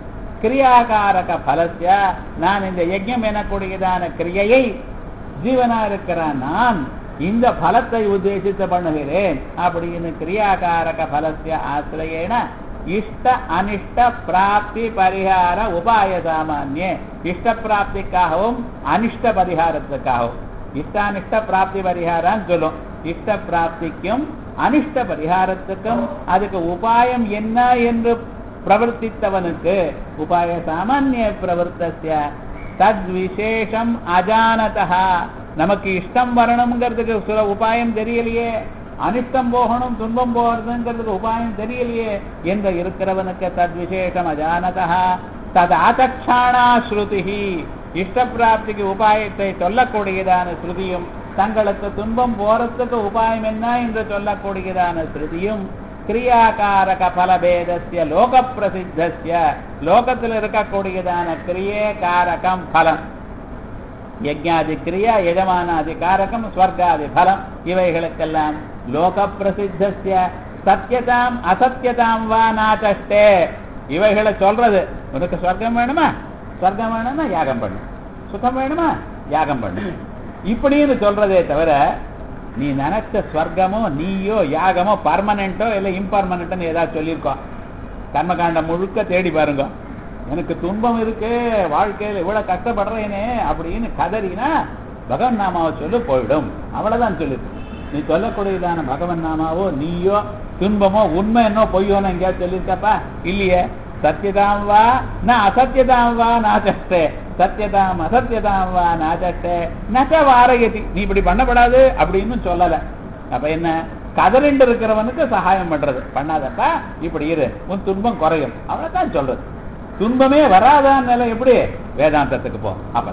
Speaker 1: கிரியாகாரக பலஸ்ய நான் இந்த யஜ்யம் எனக்கூடியதான கிரியையை ஜீவனா இருக்கிற நான் இந்த பலத்தை உத்தேசித்து பண்ணுகிறேன் அப்படின்னு கிரியாகாரக பலஸ்ய ஆசிரியேன இஷ்ட அனிஷ்ட பிராப்தி பரிகார உபாய சாமானிய இஷ்ட பிராப்திக்காகவும் அனிஷ்ட பரிகாரத்துக்காகவும் இஷ்டானிஷ்ட பிராப்தி பரிகாரம் சொல்லும் இஷ்ட பிராப்திக்கும் அனிஷ்ட பரிகாரத்துக்கும் அதுக்கு உபாயம் என்ன என்று பிரவர்த்தித்தவனுக்கு உபாய சாமானிய பிரவர்த்தசிய தத் விசேஷம் அஜானதா நமக்கு இஷ்டம் வரணுங்கிறதுக்கு சில உபாயம் தெரியலையே அனிஷ்டம் போகணும் துன்பம் போகிறதுங்கிறதுக்கு உபாயம் தெரியலையே என்று இருக்கிறவனுக்கு தத் விசேஷம் அஜானதா தத் ஆதக்ஷாணா ஸ்ருதி இஷ்ட பிராப்திக்கு உபாயத்தை சொல்லக்கூடியதான ஸ்ருதியும் தங்களுக்கு துன்பம் போறதுக்கு உபாயம் என்ன என்று சொல்லக்கூடியதான ஸ்ருதியும் கிரியாகாரக பலபேதஸ்ய லோக பிரசித்தஸ்ய லோகத்தில் இருக்கக்கூடியதான கிரியே காரகம் பலம் யஜ்ஞாதி கிரியா எஜமானாதி காரகம் ஸ்வர்காதி பலம் இவைகளுக்கெல்லாம் லோக பிரசித்தஸ்ய சத்தியதாம் அசத்தியதாம் வா நாச்சஷ்டே இவைகளை சொல்றது உனக்கு சொர்க்கம் வேணுமா சொர்க்கம் வேணும்னா யாகம் பண்ணு சுகம் வேணுமா யாகம் பண்ணு இப்படின்னு சொல்றதே தவிர நீ நினைச்ச ஸ்வர்க்கமோ நீயோ யாகமோ பர்மனென்ட்டோ இல்லை இம்பர்மனென்ட்னு ஏதாவது சொல்லியிருக்கோம் கர்மகாண்டம் முழுக்க தேடி பாருங்க எனக்கு துன்பம் இருக்கு வாழ்க்கையில் இவ்வளவு கஷ்டப்படுறேனே அப்படின்னு கதறினா பகவன் நாமாவை சொல்லு போயிடும் அவ்வளவுதான் சொல்லிருக்கு நீ சொல்லக்கூடியதான பகவன் நாமாவோ நீயோ துன்பமோ உண்மை என்னோ பொய்யோன்னு எங்கேயாவது சொல்லியிருக்கப்பா இல்லையே சத்தியதாம் வா ந அசத்தியதாம் வா நாச்சஷ்டே சத்தியதாம் அசத்தியதாம் வா நாச்சஷ்டே நச்ச வாரகதி நீ இப்படி பண்ணப்படாது அப்படின்னு சொல்லல அப்ப என்ன கதறிண்டு இருக்கிறவனுக்கு சகாயம் பண்றது பண்ணாதப்பா இப்படி இரு உன் துன்பம் குறையும் அவ்வளவுதான் சொல்றது துன்பமே வராதான் நிலை எப்படி வேதாந்தத்துக்கு போ அப்ப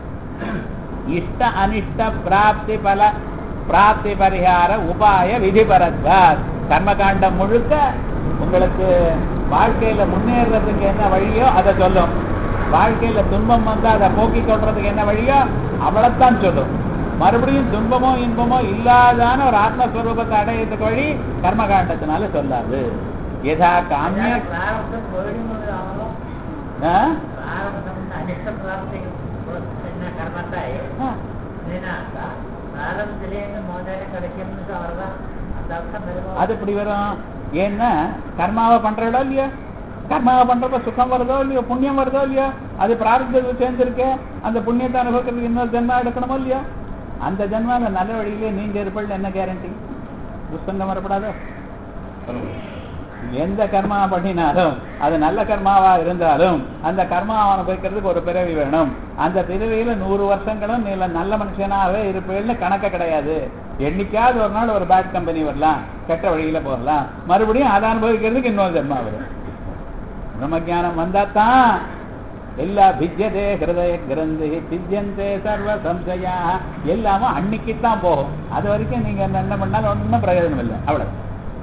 Speaker 1: இஷ்ட அனிஷ்ட பிராப்தி பல பிராப்தி பரிகார உபாய விதிபரத்வாத் கர்மகாண்டம் முழுக்க உங்களுக்கு வாழ்க்கையில முன்னேறதுக்கு என்ன வழியோ அதை சொல்லும் வாழ்க்கையில துன்பம் வந்தா அதை போக்கிக் கொள்றதுக்கு என்ன வழியோ அவ்வளவுதான் சொல்லும் மறுபடியும் துன்பமோ இன்பமோ இல்லாதான ஒரு ஆத்மஸ்வரூபத்தை அடையிறதுக்கு வழி கர்மகாண்டத்தினால சொல்லாது யதா காமிய
Speaker 2: ప్రారంభం పోయిన రావడం
Speaker 1: ஆ?
Speaker 2: ప్రారంభం అనిష్ట ప్రాప్తి என்ன கர்மத்தாய் இதனால ప్రారంభத்திலேருந்து மோதல கிடைக்கும்னு அவ்வளவுதான் அந்த அர்த்தம் வருமா
Speaker 1: அது இப்படி வரும் ஏன்னா கர்மாவை பண்றடோ இல்லையா கர்மாவை பண்றப்ப சுகம் வருதோ இல்லையோ புண்ணியம் வருதோ இல்லையோ அது பிராரப்தத்தில் சேர்ந்திருக்க அந்த புண்ணியத்தை அனுபவிக்கிறதுக்கு இன்னொரு ஜென்மா எடுக்கணுமோ இல்லையா அந்த ஜென்மால நல்ல வழியிலே நீங்க இருப்பது என்ன கேரண்டி புஸ்தங்கம் வரப்படாதோ சொல்லுங்க. எந்த கர்மா பண்ணினாலும் அது நல்ல கர்மாவா இருந்தாலும் அந்த கர்மாவை அனுபவிக்கிறதுக்கு ஒரு பிறவி வேணும் அந்த பிறவியில நூறு வருஷங்களும் நீ நல்ல மனுஷனாவே இருப்பேன்னு கணக்க கிடையாது என்னைக்காவது ஒரு நாள் ஒரு பேட் கம்பெனி வரலாம் கெட்ட வழியில போகலாம் மறுபடியும் அதை அனுபவிக்கிறதுக்கு இன்னொரு ஜென்மா வரும் பிரம்மஜானம் வந்தா தான் எல்லா பிஜ்யதே ஹிருதய கிரந்தி பிஜ்யந்தே சர்வ சம்சயா எல்லாமும் அன்னைக்குத்தான் போகும் அது வரைக்கும் நீங்க என்ன பண்ணாலும் ஒன்றும் பிரயோஜனம் இல்லை அவ்வளவு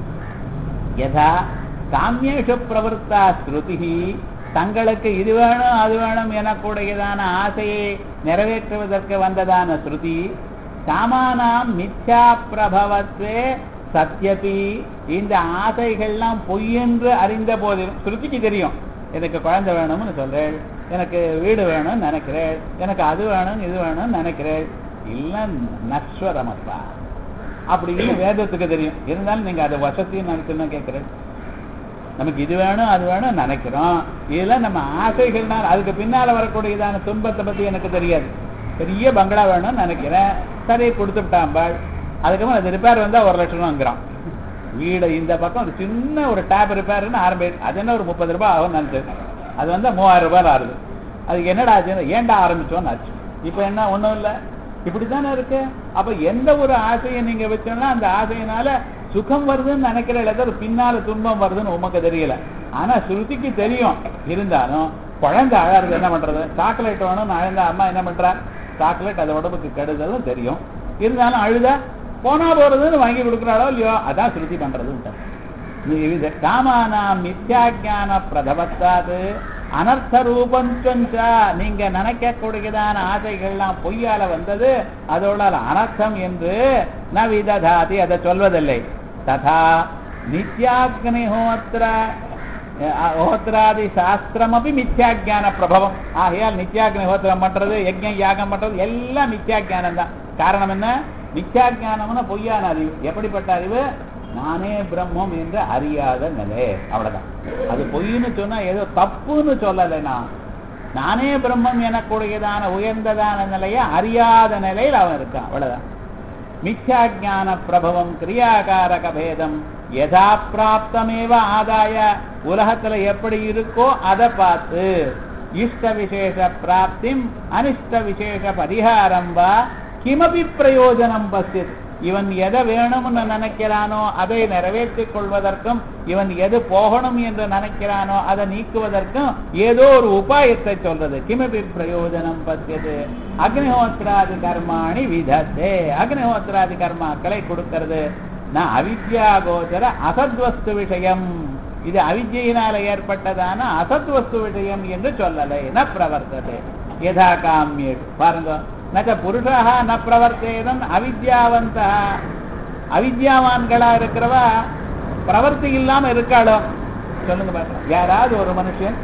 Speaker 1: யதா காமியேஷு பிரவருத்தா ஸ்ருதி தங்களுக்கு இது வேணும் அது வேணும் எனக்கூடியதான ஆசையை நிறைவேற்றுவதற்கு வந்ததான ஸ்ருதி காமானாம் மித்யா பிரபவத்வே சத்யபி இந்த ஆசைகள்லாம் பொய்யென்று அறிந்த போதிலும் ஸ்ருதிக்கு தெரியும் எனக்கு குழந்தை வேணும்னு சொல்றேன் எனக்கு வீடு வேணும்னு நினைக்கிறேன் எனக்கு அது வேணும் இது வேணும்னு நினைக்கிறேன் இல்லை நஸ்வரமப்பா அப்படின்னு வேதத்துக்கு தெரியும் இருந்தாலும் நீங்க அதை வசத்தையும் நினைச்சுன்னு கேட்கிறேன் நமக்கு இது வேணும் அது வேணும் நினைக்கிறோம் இதெல்லாம் நம்ம ஆசைகள்னால அதுக்கு பின்னால வரக்கூடியதான துன்பத்தை பத்தி எனக்கு தெரியாது பெரிய பங்களா வேணும்னு நினைக்கிறேன் சரி கொடுத்துட்டாம்பாள் அதுக்கப்புறம் அது ரிப்பேர் வந்தா ஒரு லட்சம் ரூபாங்கிறான் வீடு இந்த பக்கம் ஒரு சின்ன ஒரு டேப் ரிப்பேர்னு ஆரம்பி அது என்ன ஒரு முப்பது ரூபாய் ஆகும் நினைச்சது அது வந்து மூவாயிரம் ரூபாய் ஆகுது அதுக்கு என்னடா ஆச்சு ஏன்டா ஆரம்பிச்சோன்னு ஆச்சு இப்போ என்ன ஒண்ணும் இல்லை இப்படித்தானே இருக்கு அப்ப எந்த ஒரு ஆசையை நீங்க வச்சோம்னா அந்த ஆசையினால சுகம் வருதுன்னு நினைக்கிற இடத்துல பின்னால துன்பம் வருதுன்னு உமக்கு தெரியல ஆனா ஸ்ருதிக்கு தெரியும் இருந்தாலும் குழந்தை அழறது என்ன பண்றது சாக்லேட் வேணும்னு அழுந்த அம்மா என்ன பண்றா சாக்லேட் அது உடம்புக்கு கெடுதலும் தெரியும் இருந்தாலும் அழுதா போனா போறதுன்னு வாங்கி கொடுக்குறாளோ இல்லையோ அதான் ஸ்ருதி பண்றதுன்னு விவித காமானாம் மித்யாஜான பிரதவத்தாது அனர்த்த ரூபஞ்சா நீங்க நினைக்கக்கூடியதான ஆசைகள்லாம் பொய்யால வந்தது அதோட அனர்த்தம் என்று ந விததாதி அதை சொல்வதில்லை ததா நித்யாக்னிஹோத்திர ஹோத்திராதி சாஸ்திரமபி மித்யாஜான பிரபவம் ஆகையால் நித்யாக்னிஹோத்திரம் பண்றது யஜ்ஞம் யாகம் பண்றது எல்லாம் மித்யாஜானம் தான் காரணம் என்ன மித்யாஜானம்னா பொய்யான அறிவு எப்படிப்பட்ட அறிவு நானே பிரம்மம் என்று அறியாத நிலை அவ்வளவுதான் அது பொய்ன்னு சொன்னா ஏதோ தப்புன்னு சொல்லலை நான் நானே பிரம்மம் எனக்கூடியதான உயர்ந்ததான நிலையை அறியாத நிலையில் அவன் இருக்கான் அவ்வளவுதான் மித்யாஜான பிரபவம் கிரியாகாரக பேதம் யதா பிராப்தமேவ ஆதாய உலகத்துல எப்படி இருக்கோ அதை பார்த்து இஷ்ட விசேஷ பிராப்திம் அனிஷ்ட விசேஷ பரிகாரம் வா கிமபி பிரயோஜனம் பசித் இவன் எதை வேணும்னு நினைக்கிறானோ அதை நிறைவேற்றிக் கொள்வதற்கும் இவன் எது போகணும் என்று நினைக்கிறானோ அதை நீக்குவதற்கும் ஏதோ ஒரு உபாயத்தை சொல்றது கிமபி பிரயோஜனம் பத்தியது அக்னிஹோத்திராதி கர்மாணி விதத்தே அக்னிஹோத்திராதி கர்மாக்களை கொடுக்கிறது நான் அவித்யா கோச்சர அசத்வஸ்து விஷயம் இது அவித்யினால ஏற்பட்டதான அசத்வஸ்து விஷயம் என்று சொல்லலை ந பிரவர்த்ததே யதா காமியேஷு பாருங்க நச்ச புருஷா ந பிரவர்த்தேதன் அவித்யாவந்த அவித்யாவான்களா இருக்கிறவா பிரவர்த்தி இல்லாம இருக்காளோ சொல்லுங்க பார்க்கலாம் யாராவது ஒரு மனுஷன்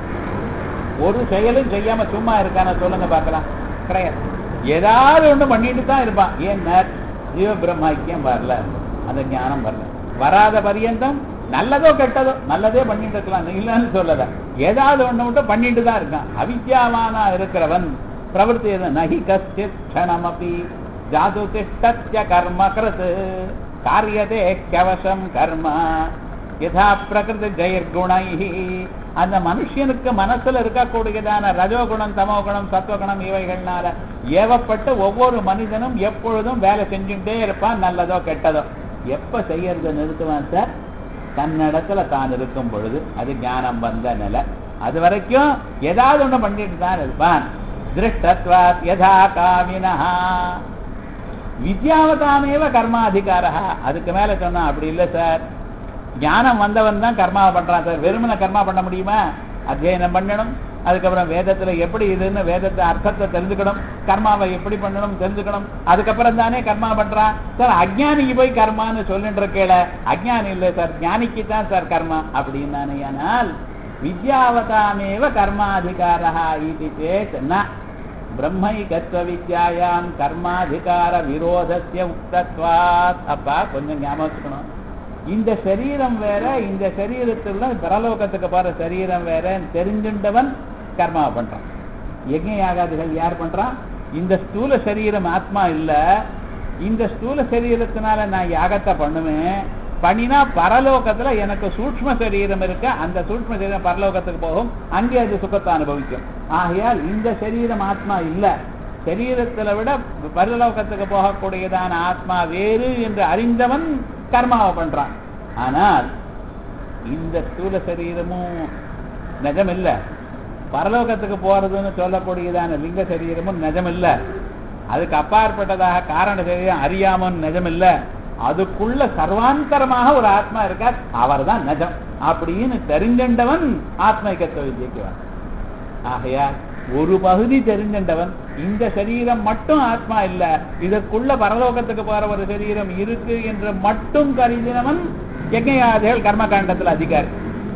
Speaker 1: ஒரு செயலும் செய்யாம சும்மா இருக்கான சொல்லுங்க பார்க்கலாம் கிடையாது ஏதாவது ஒண்ணு பண்ணிட்டு தான் இருப்பான் ஏன் ஜீவ பிரம்மாக்கியம் வரல அந்த ஞானம் வரல வராத பரியந்தம் நல்லதோ கெட்டதோ நல்லதே பண்ணிட்டு இருக்கலாம் இல்லைன்னு சொல்லல ஏதாவது ஒண்ணு மட்டும் பண்ணிட்டு தான் இருக்கான் அவித்யாவானா இருக்கிறவன் பிரவருத்தி நகி கஷ்டித் க்ஷணமபி ஜாது திஷ்டத்ய கர்ம கிருத் காரியதே கவசம் கர்ம யதா பிரகிருதி ஜெயர்குணை அந்த மனுஷனுக்கு மனசுல இருக்கக்கூடியதான ரஜோகுணம் தமோகுணம் சத்வகுணம் இவைகள்னால ஏவப்பட்டு ஒவ்வொரு மனிதனும் எப்பொழுதும் வேலை செஞ்சுட்டே இருப்பான் நல்லதோ கெட்டதோ எப்ப செய்யறத நிறுத்துவான் சார் தன்னிடத்துல தான் இருக்கும் பொழுது அது ஞானம் வந்த நிலை அது வரைக்கும் ஏதாவது ஒண்ணு பண்ணிட்டு தான் இருப்பான் திருஷ்டத்வாத் யதா காமினா வித்யாவதாமேவ கர்மாதிகாரா அதுக்கு மேல சொன்னா அப்படி இல்லை சார் ஞானம் வந்தவன் தான் கர்மாவை பண்றான் சார் வெறுமனை கர்மா பண்ண முடியுமா அத்தியனம் பண்ணணும் அதுக்கப்புறம் வேதத்துல எப்படி இதுன்னு வேதத்தை அர்த்தத்தை தெரிஞ்சுக்கணும் கர்மாவை எப்படி பண்ணணும் தெரிஞ்சுக்கணும் அதுக்கப்புறம் தானே கர்மா பண்றான் சார் அஜ்ஞானிக்கு போய் கர்மான்னு சொல்லிட்டு இருக்கேல அஜ்ஞானி இல்லை சார் ஞானிக்கு தான் சார் கர்மா அப்படின்னு ஆனால் வித்யாவதாமேவ கர்மாதிகாரா இது சேத் ந பிரம்மைகத்துவ வித்யாயாம் கர்மாதிகார விரோதஸ்ய உக்தத்வாத் அப்பா கொஞ்சம் ஞாபகம் வச்சுக்கணும் இந்த சரீரம் வேற இந்த சரீரத்துல பரலோகத்துக்கு போற சரீரம் வேற தெரிஞ்சுண்டவன் கர்மாவை பண்றான் யஜ்ஞ யாகாதிகள் யார் பண்றான் இந்த ஸ்தூல சரீரம் ஆத்மா இல்ல இந்த ஸ்தூல சரீரத்தினால நான் யாகத்தை பண்ணுவேன் பண்ணினா பரலோகத்துல எனக்கு சூக்ம சரீரம் இருக்கு அந்த சூக்ம சரீரம் பரலோகத்துக்கு போகும் அங்கே அது சுகத்தை அனுபவிக்கும் ஆகையால் இந்த சரீரம் ஆத்மா இல்ல சரீரத்துல விட பரலோகத்துக்கு போகக்கூடியதான ஆத்மா வேறு என்று அறிந்தவன் கர்மாவை பண்றான் ஆனால் இந்த ஸ்தூல சரீரமும் நிஜமில்ல பரலோகத்துக்கு போறதுன்னு சொல்லக்கூடியதான லிங்க சரீரமும் நிஜமில்ல அதுக்கு அப்பாற்பட்டதாக காரண சரீரம் அறியாமன் நிஜமில்ல அதுக்குள்ள சர்வாந்தரமாக ஒரு ஆத்மா இருக்கார் அவர் தான் நிஜம் அப்படின்னு தெரிஞ்சண்டவன் ஆத்மைக்கத்துவ வித்யக்கு வர ஆகையால் ஒரு பகுதி தெரிஞ்சண்டவன் இந்த சரீரம் மட்டும் ஆத்மா இல்ல இதற்குள்ள பரலோகத்துக்கு போற ஒரு சரீரம் இருக்கு என்று மட்டும் கருதினவன் யஜ்ஞயாதிகள் கர்மகாண்டத்தில் அதிகாரி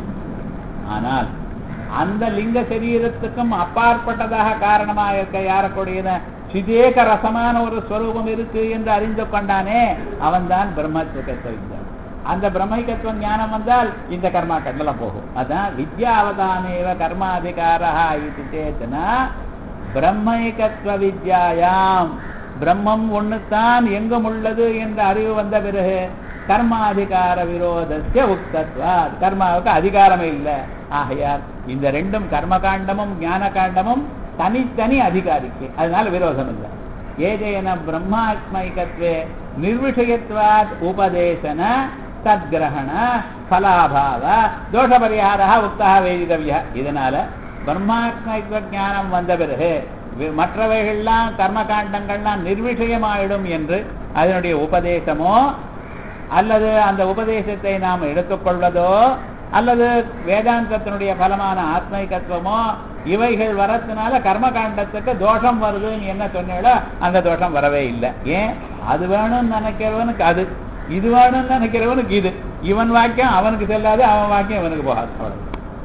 Speaker 1: ஆனால் அந்த லிங்க சரீரத்துக்கும் அப்பாற்பட்டதாக காரணமாக இருக்க யாரக்கூடியன சிதேக ரசமான ஒரு ஸ்வரூபம் இருக்கு என்று அறிந்து கொண்டானே அவன்தான் பிரம்மத்துவத்தை வித்யான் அந்த பிரம்மைக்கத்துவ ஞானம் வந்தால் இந்த கர்மா கண்டலம் போகும் அதான் வித்யாவதானேவ கர்மாதிகாரா இது சேத்தனா பிரம்மைக்கத்துவ வித்யாயாம் பிரம்மம் ஒண்ணுத்தான் எங்கும் உள்ளது என்ற அறிவு வந்த பிறகு கர்மாதிகார விரோதஸ்ய உக்தத்வா கர்மாவுக்கு அதிகாரமே இல்லை ஆகையால் இந்த ரெண்டும் கர்மகாண்டமும் ஞான காண்டமும் தனித்தனி அதிகாரிக்கு அதனால விரோதம் இல்லை ஏதேன பிரம்மாத்மைகத்வே நிர்விஷயத்வாத் உபதேசன தத்கிரகண பலாபாவ தோஷ பரிகாரா உக்தா வேதிதவிய இதனால பிரம்மாத்மைத்துவ ஞானம் வந்த பிறகு வி- மற்றவைகள்லாம் கர்மகாண்டங்கள்லாம் நிர்விஷயமாயிடும் என்று அதனுடைய உபதேசமோ அல்லது அந்த உபதேசத்தை நாம் எடுத்துக்கொள்வதோ அல்லது வேதாந்தத்தினுடைய பலமான ஆத்மைகத்துவமோ இவைகள் வரத்தினால கர்மகாண்டத்துக்கு தோஷம் வருதுன்னு என்ன சொன்னீங்களோ அந்த தோஷம் வரவே இல்லை ஏன் அது வேணும்னு நினைக்கிறவனுக்கு அது இது வேணும்னு நினைக்கிறவனுக்கு இது இவன் வாக்கியம் அவனுக்கு செல்லாது அவன் வாக்கியம் இவனுக்கு போகாது அவ்வளவு.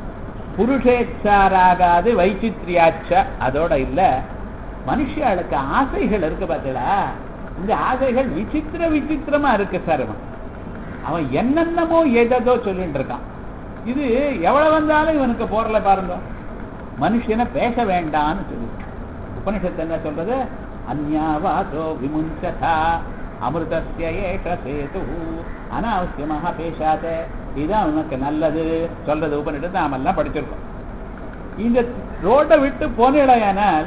Speaker 1: புருஷேச்சாராகாது வைச்சித்ரியாச்ச அதோட இல்ல மனுஷியாளுக்கு ஆசைகள் இருக்கு பார்த்தீங்களா இந்த ஆசைகள் விசித்திர விசித்திரமா இருக்கு சார் அவன் அவன் என்னென்னமோ ஏதோ சொல்லிட்டு இருக்கான் இது எவ்வளவு வந்தாலும் இவனுக்கு போறல பாருங்க மனுஷனை பேச வேண்டாம்னு சொல்லி உபனிஷத்து என்ன சொல்றது அந்யாவாசோ விமுஞ்சதா அமிர்தஸ்ய ஏஷ சேது அனாவசியமாக பேசாத இதுதான் உனக்கு நல்லது சொல்றது உபனிஷத்து நாம எல்லாம் படிச்சிருக்கோம் இந்த ரோட்டை விட்டு போனிடையானால்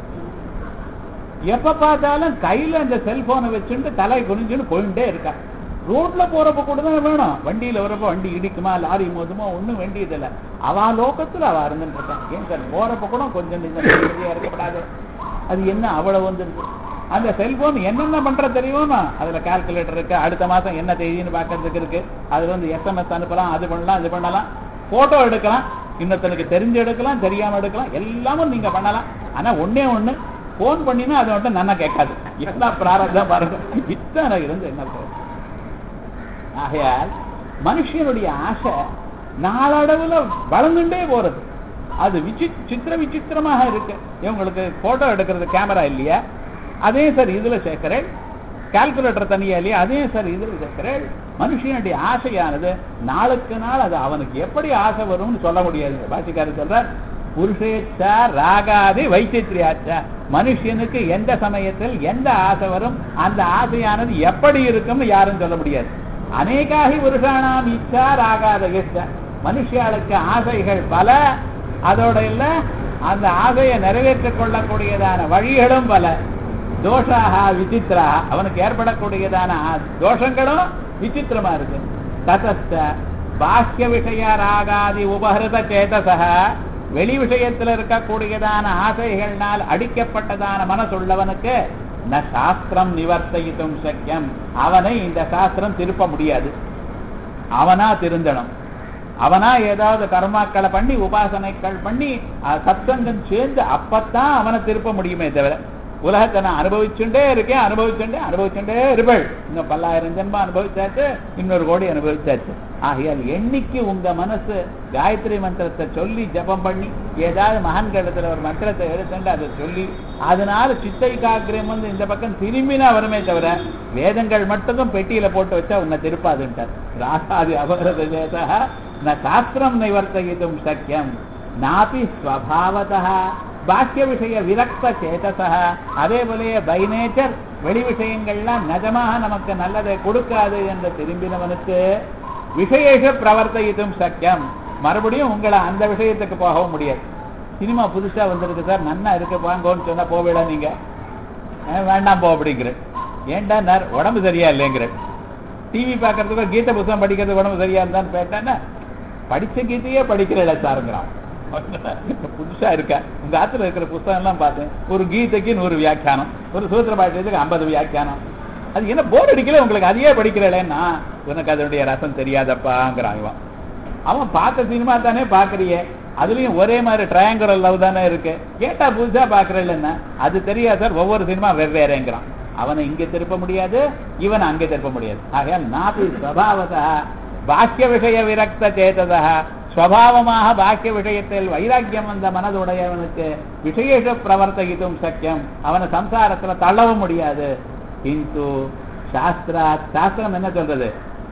Speaker 1: எப்ப பார்த்தாலும் கையில அந்த செல்போனை வச்சுட்டு தலை குனிஞ்சுன்னு போயிட்டே இருக்கா ரோட்ல போறப்ப கூட தான் வேணும் வண்டியில வரப்ப வண்டி இடிக்குமா லாரி மோதுமா ஒண்ணும் வேண்டியதில்லை அவ லோகத்துல அவ இருந்துட்டு இருக்கான் ஏன் சார் போறப்ப கூட கொஞ்சம் இந்த நிம்மதியா இருக்கப்படாது அது என்ன அவ்வளவு வந்துருக்கு அந்த செல்போன் என்னென்ன பண்ற தெரியுமா அதுல கால்குலேட்டர் இருக்கு அடுத்த மாசம் என்ன தேதின்னு பார்க்கறதுக்கு இருக்கு அதுல வந்து எஸ்எம்எஸ் அனுப்பலாம் அது பண்ணலாம் இது பண்ணலாம் போட்டோ எடுக்கலாம் இன்னொருத்தனுக்கு தெரிஞ்சு எடுக்கலாம் தெரியாம எடுக்கலாம் எல்லாமும் நீங்க பண்ணலாம் ஆனா ஒண்ணே ஒண்ணு போன் பண்ணினா அதை மட்டும் நன்னா கேட்காது என்ன பிராரத்தம் பாருங்க இத்தனை இருந்து என்ன பிரயோஜனம்? ஆகையால் மனுஷனுடைய ஆசை நாளடைவுல வளர்ந்துட்டே போறது அது விசி சித்திர விசித்திரமாக இருக்கு இவங்களுக்கு போட்டோ எடுக்கிறது கேமரா இல்லையா அதே சார் இதுல சேர்க்கிறேன் கால்குலேட்டர் தனியா இல்லையா அதே சார் இதுல சேர்க்கிறேன் மனுஷனுடைய ஆசையானது நாளுக்கு நாள் அது அவனுக்கு எப்படி ஆசை வரும்னு சொல்ல முடியாது பாஷிக்காரர் சொல்றார் புருஷேச்சா ராகாதி வைச்சித்ரியாச்சா மனுஷனுக்கு எந்த சமயத்தில் எந்த ஆசை வரும் அந்த ஆசையானது எப்படி இருக்கும்னு யாரும் சொல்ல முடியாது அநேகாகி புருஷானாம் இச்சா ராகாத இச்சா மனுஷியாளுக்கு ஆசைகள் பல அதோட இல்ல அந்த ஆசையை நிறைவேற்றிக் கொள்ளக்கூடியதான வழிகளும் பல தோஷாக விசித்திரா அவனுக்கு ஏற்படக்கூடியதான ஆ- தோஷங்களும் விசித்திரமா இருக்கு ததஸ்த பாஹ்ய விஷய ராகாதி உபஹிருத சேதசக வெளி விஷயத்தில் இருக்கக்கூடியதான ஆசைகள்னால் அடிக்கப்பட்டதான மனசுள்ளவனுக்கு ந சாஸ்திரம் நிவர்த்தித்தும் சக்கியம் அவனை இந்த சாஸ்திரம் திருப்ப முடியாது அவனா திருந்தணும் அவனா ஏதாவது கர்மாக்களை பண்ணி உபாசனைகள் பண்ணி அஹ், சத்சங்கம் சேர்ந்து அப்பத்தான் அவனை திருப்ப முடியுமே தவிர உலகத்தை நான் அனுபவிச்சுட்டே இருக்கேன் அனுபவிச்சுட்டே அனுபவிச்சுட்டே இருப்பள் இன்னும் பல்லாயிரம் ஜென்மம் அனுபவிச்சாச்சு இன்னொரு கோடி அனுபவிச்சாச்சு ஆகையால் என்னைக்கு உங்க மனசு காயத்ரி மந்திரத்தை சொல்லி ஜபம் பண்ணி ஏதாவது மகான்களிடத்துல ஒரு மந்திரத்தை எடுத்துட்டு அதை சொல்லி அதனால சித்தை காக்கிரம் வந்து இந்த பக்கம் திரும்பினா வருமே தவிர வேதங்கள் மட்டும் பெட்டியில போட்டு வச்சா உன்னை திருப்பாதுன்ட்டார் ராசாதி அபரத சேதா ந சாஸ்திரம் நிவர்த்தயித்தும் சக்கியம் நாபி ஸ்வபாவதா பாக்கிய விஷய விரக்த சேதசா அதே போலயே பை நேச்சர் வெளி விஷயங்கள்லாம் நிஜமாக நமக்கு நல்லதை கொடுக்காது என்று திரும்பினவனுக்கு விசேஷ பிரவர்த்தயித்தும் சக்கியம் மறுபடியும் உங்களை அந்த விஷயத்துக்கு போகவும் முடியாது சினிமா புதுசா வந்திருக்கு சார் நன்னா இருக்கு வாங்கோன்னு சொன்னா போவிட நீங்க அஹ் வேண்டாம் போ அப்படிங்கிற ஏன்டா நார் உடம்பு சரியா இல்லைங்கிற டிவி பார்க்கறதுக்கு கீதை புத்தகம் படிக்கிறது உடம்பு சரியா இருந்தான்னு கேட்டானே படிச்ச கீதையே படிக்கிறல சாருங்கிறான் புதுசா இருக்கா உங்க ஆத்துல இருக்கிற புத்தகம் எல்லாம் பார்த்தேன் ஒரு கீதைக்கு நூறு வியாக்கியானம் ஒரு சூத்திர பாஷ்யத்துக்கு ஐம்பது வியாக்கியானம் அது என்ன போர் அடிக்கல உங்களுக்கு அதையே படிக்கிறேன்னா உனக்கு அதனுடைய ரசம் தெரியாதப்பாங்கிறான் இவன் அவன் பார்த்த சினிமா தானே பாக்குறியே அதுலயும் ஒரே மாதிரி ட்ரையாங்குலர் லவ் தானே இருக்கு கேட்டா புதுசா பாக்குறேன்னா அது தெரியாது சார் ஒவ்வொரு சினிமா வெவ்வேறேங்கிறான் அவனை இங்க திருப்ப முடியாது இவனை அங்கே திருப்ப முடியாது ஆகையால் நாபி ஸ்வபாவதா பாக்கிய விஷய விரக்த சேததா ஸ்வபாவமாக பாக்கிய விஷயத்தில் வைராக்கியம் வந்த மனதுடையவனுக்கு விசேஷ பிரவர்த்தகித்தும் சக்கியம் அவனை சம்சாரத்துல தள்ளவும் முடியாது கிந்து சாஸ்திரா சாஸ்திரம் என்ன சொல்றது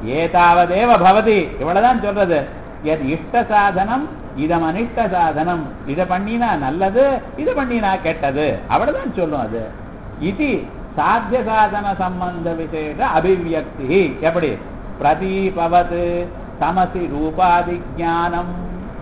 Speaker 1: ஏதாவதேவ பவதி இவ்வளவுதான் சொல்றது எது இஷ்ட சாதனம் இதம் அனிஷ்ட சாதனம் இதை பண்ணினா நல்லது இதை பண்ணினா கெட்டது அவ்வளவுதான் சொல்லும் அது இது சாத்திய சாதன சம்பந்த விசேஷ அபிவியக்தி எப்படி பிரதீபவது தமசி ரூபாதி ஞானம்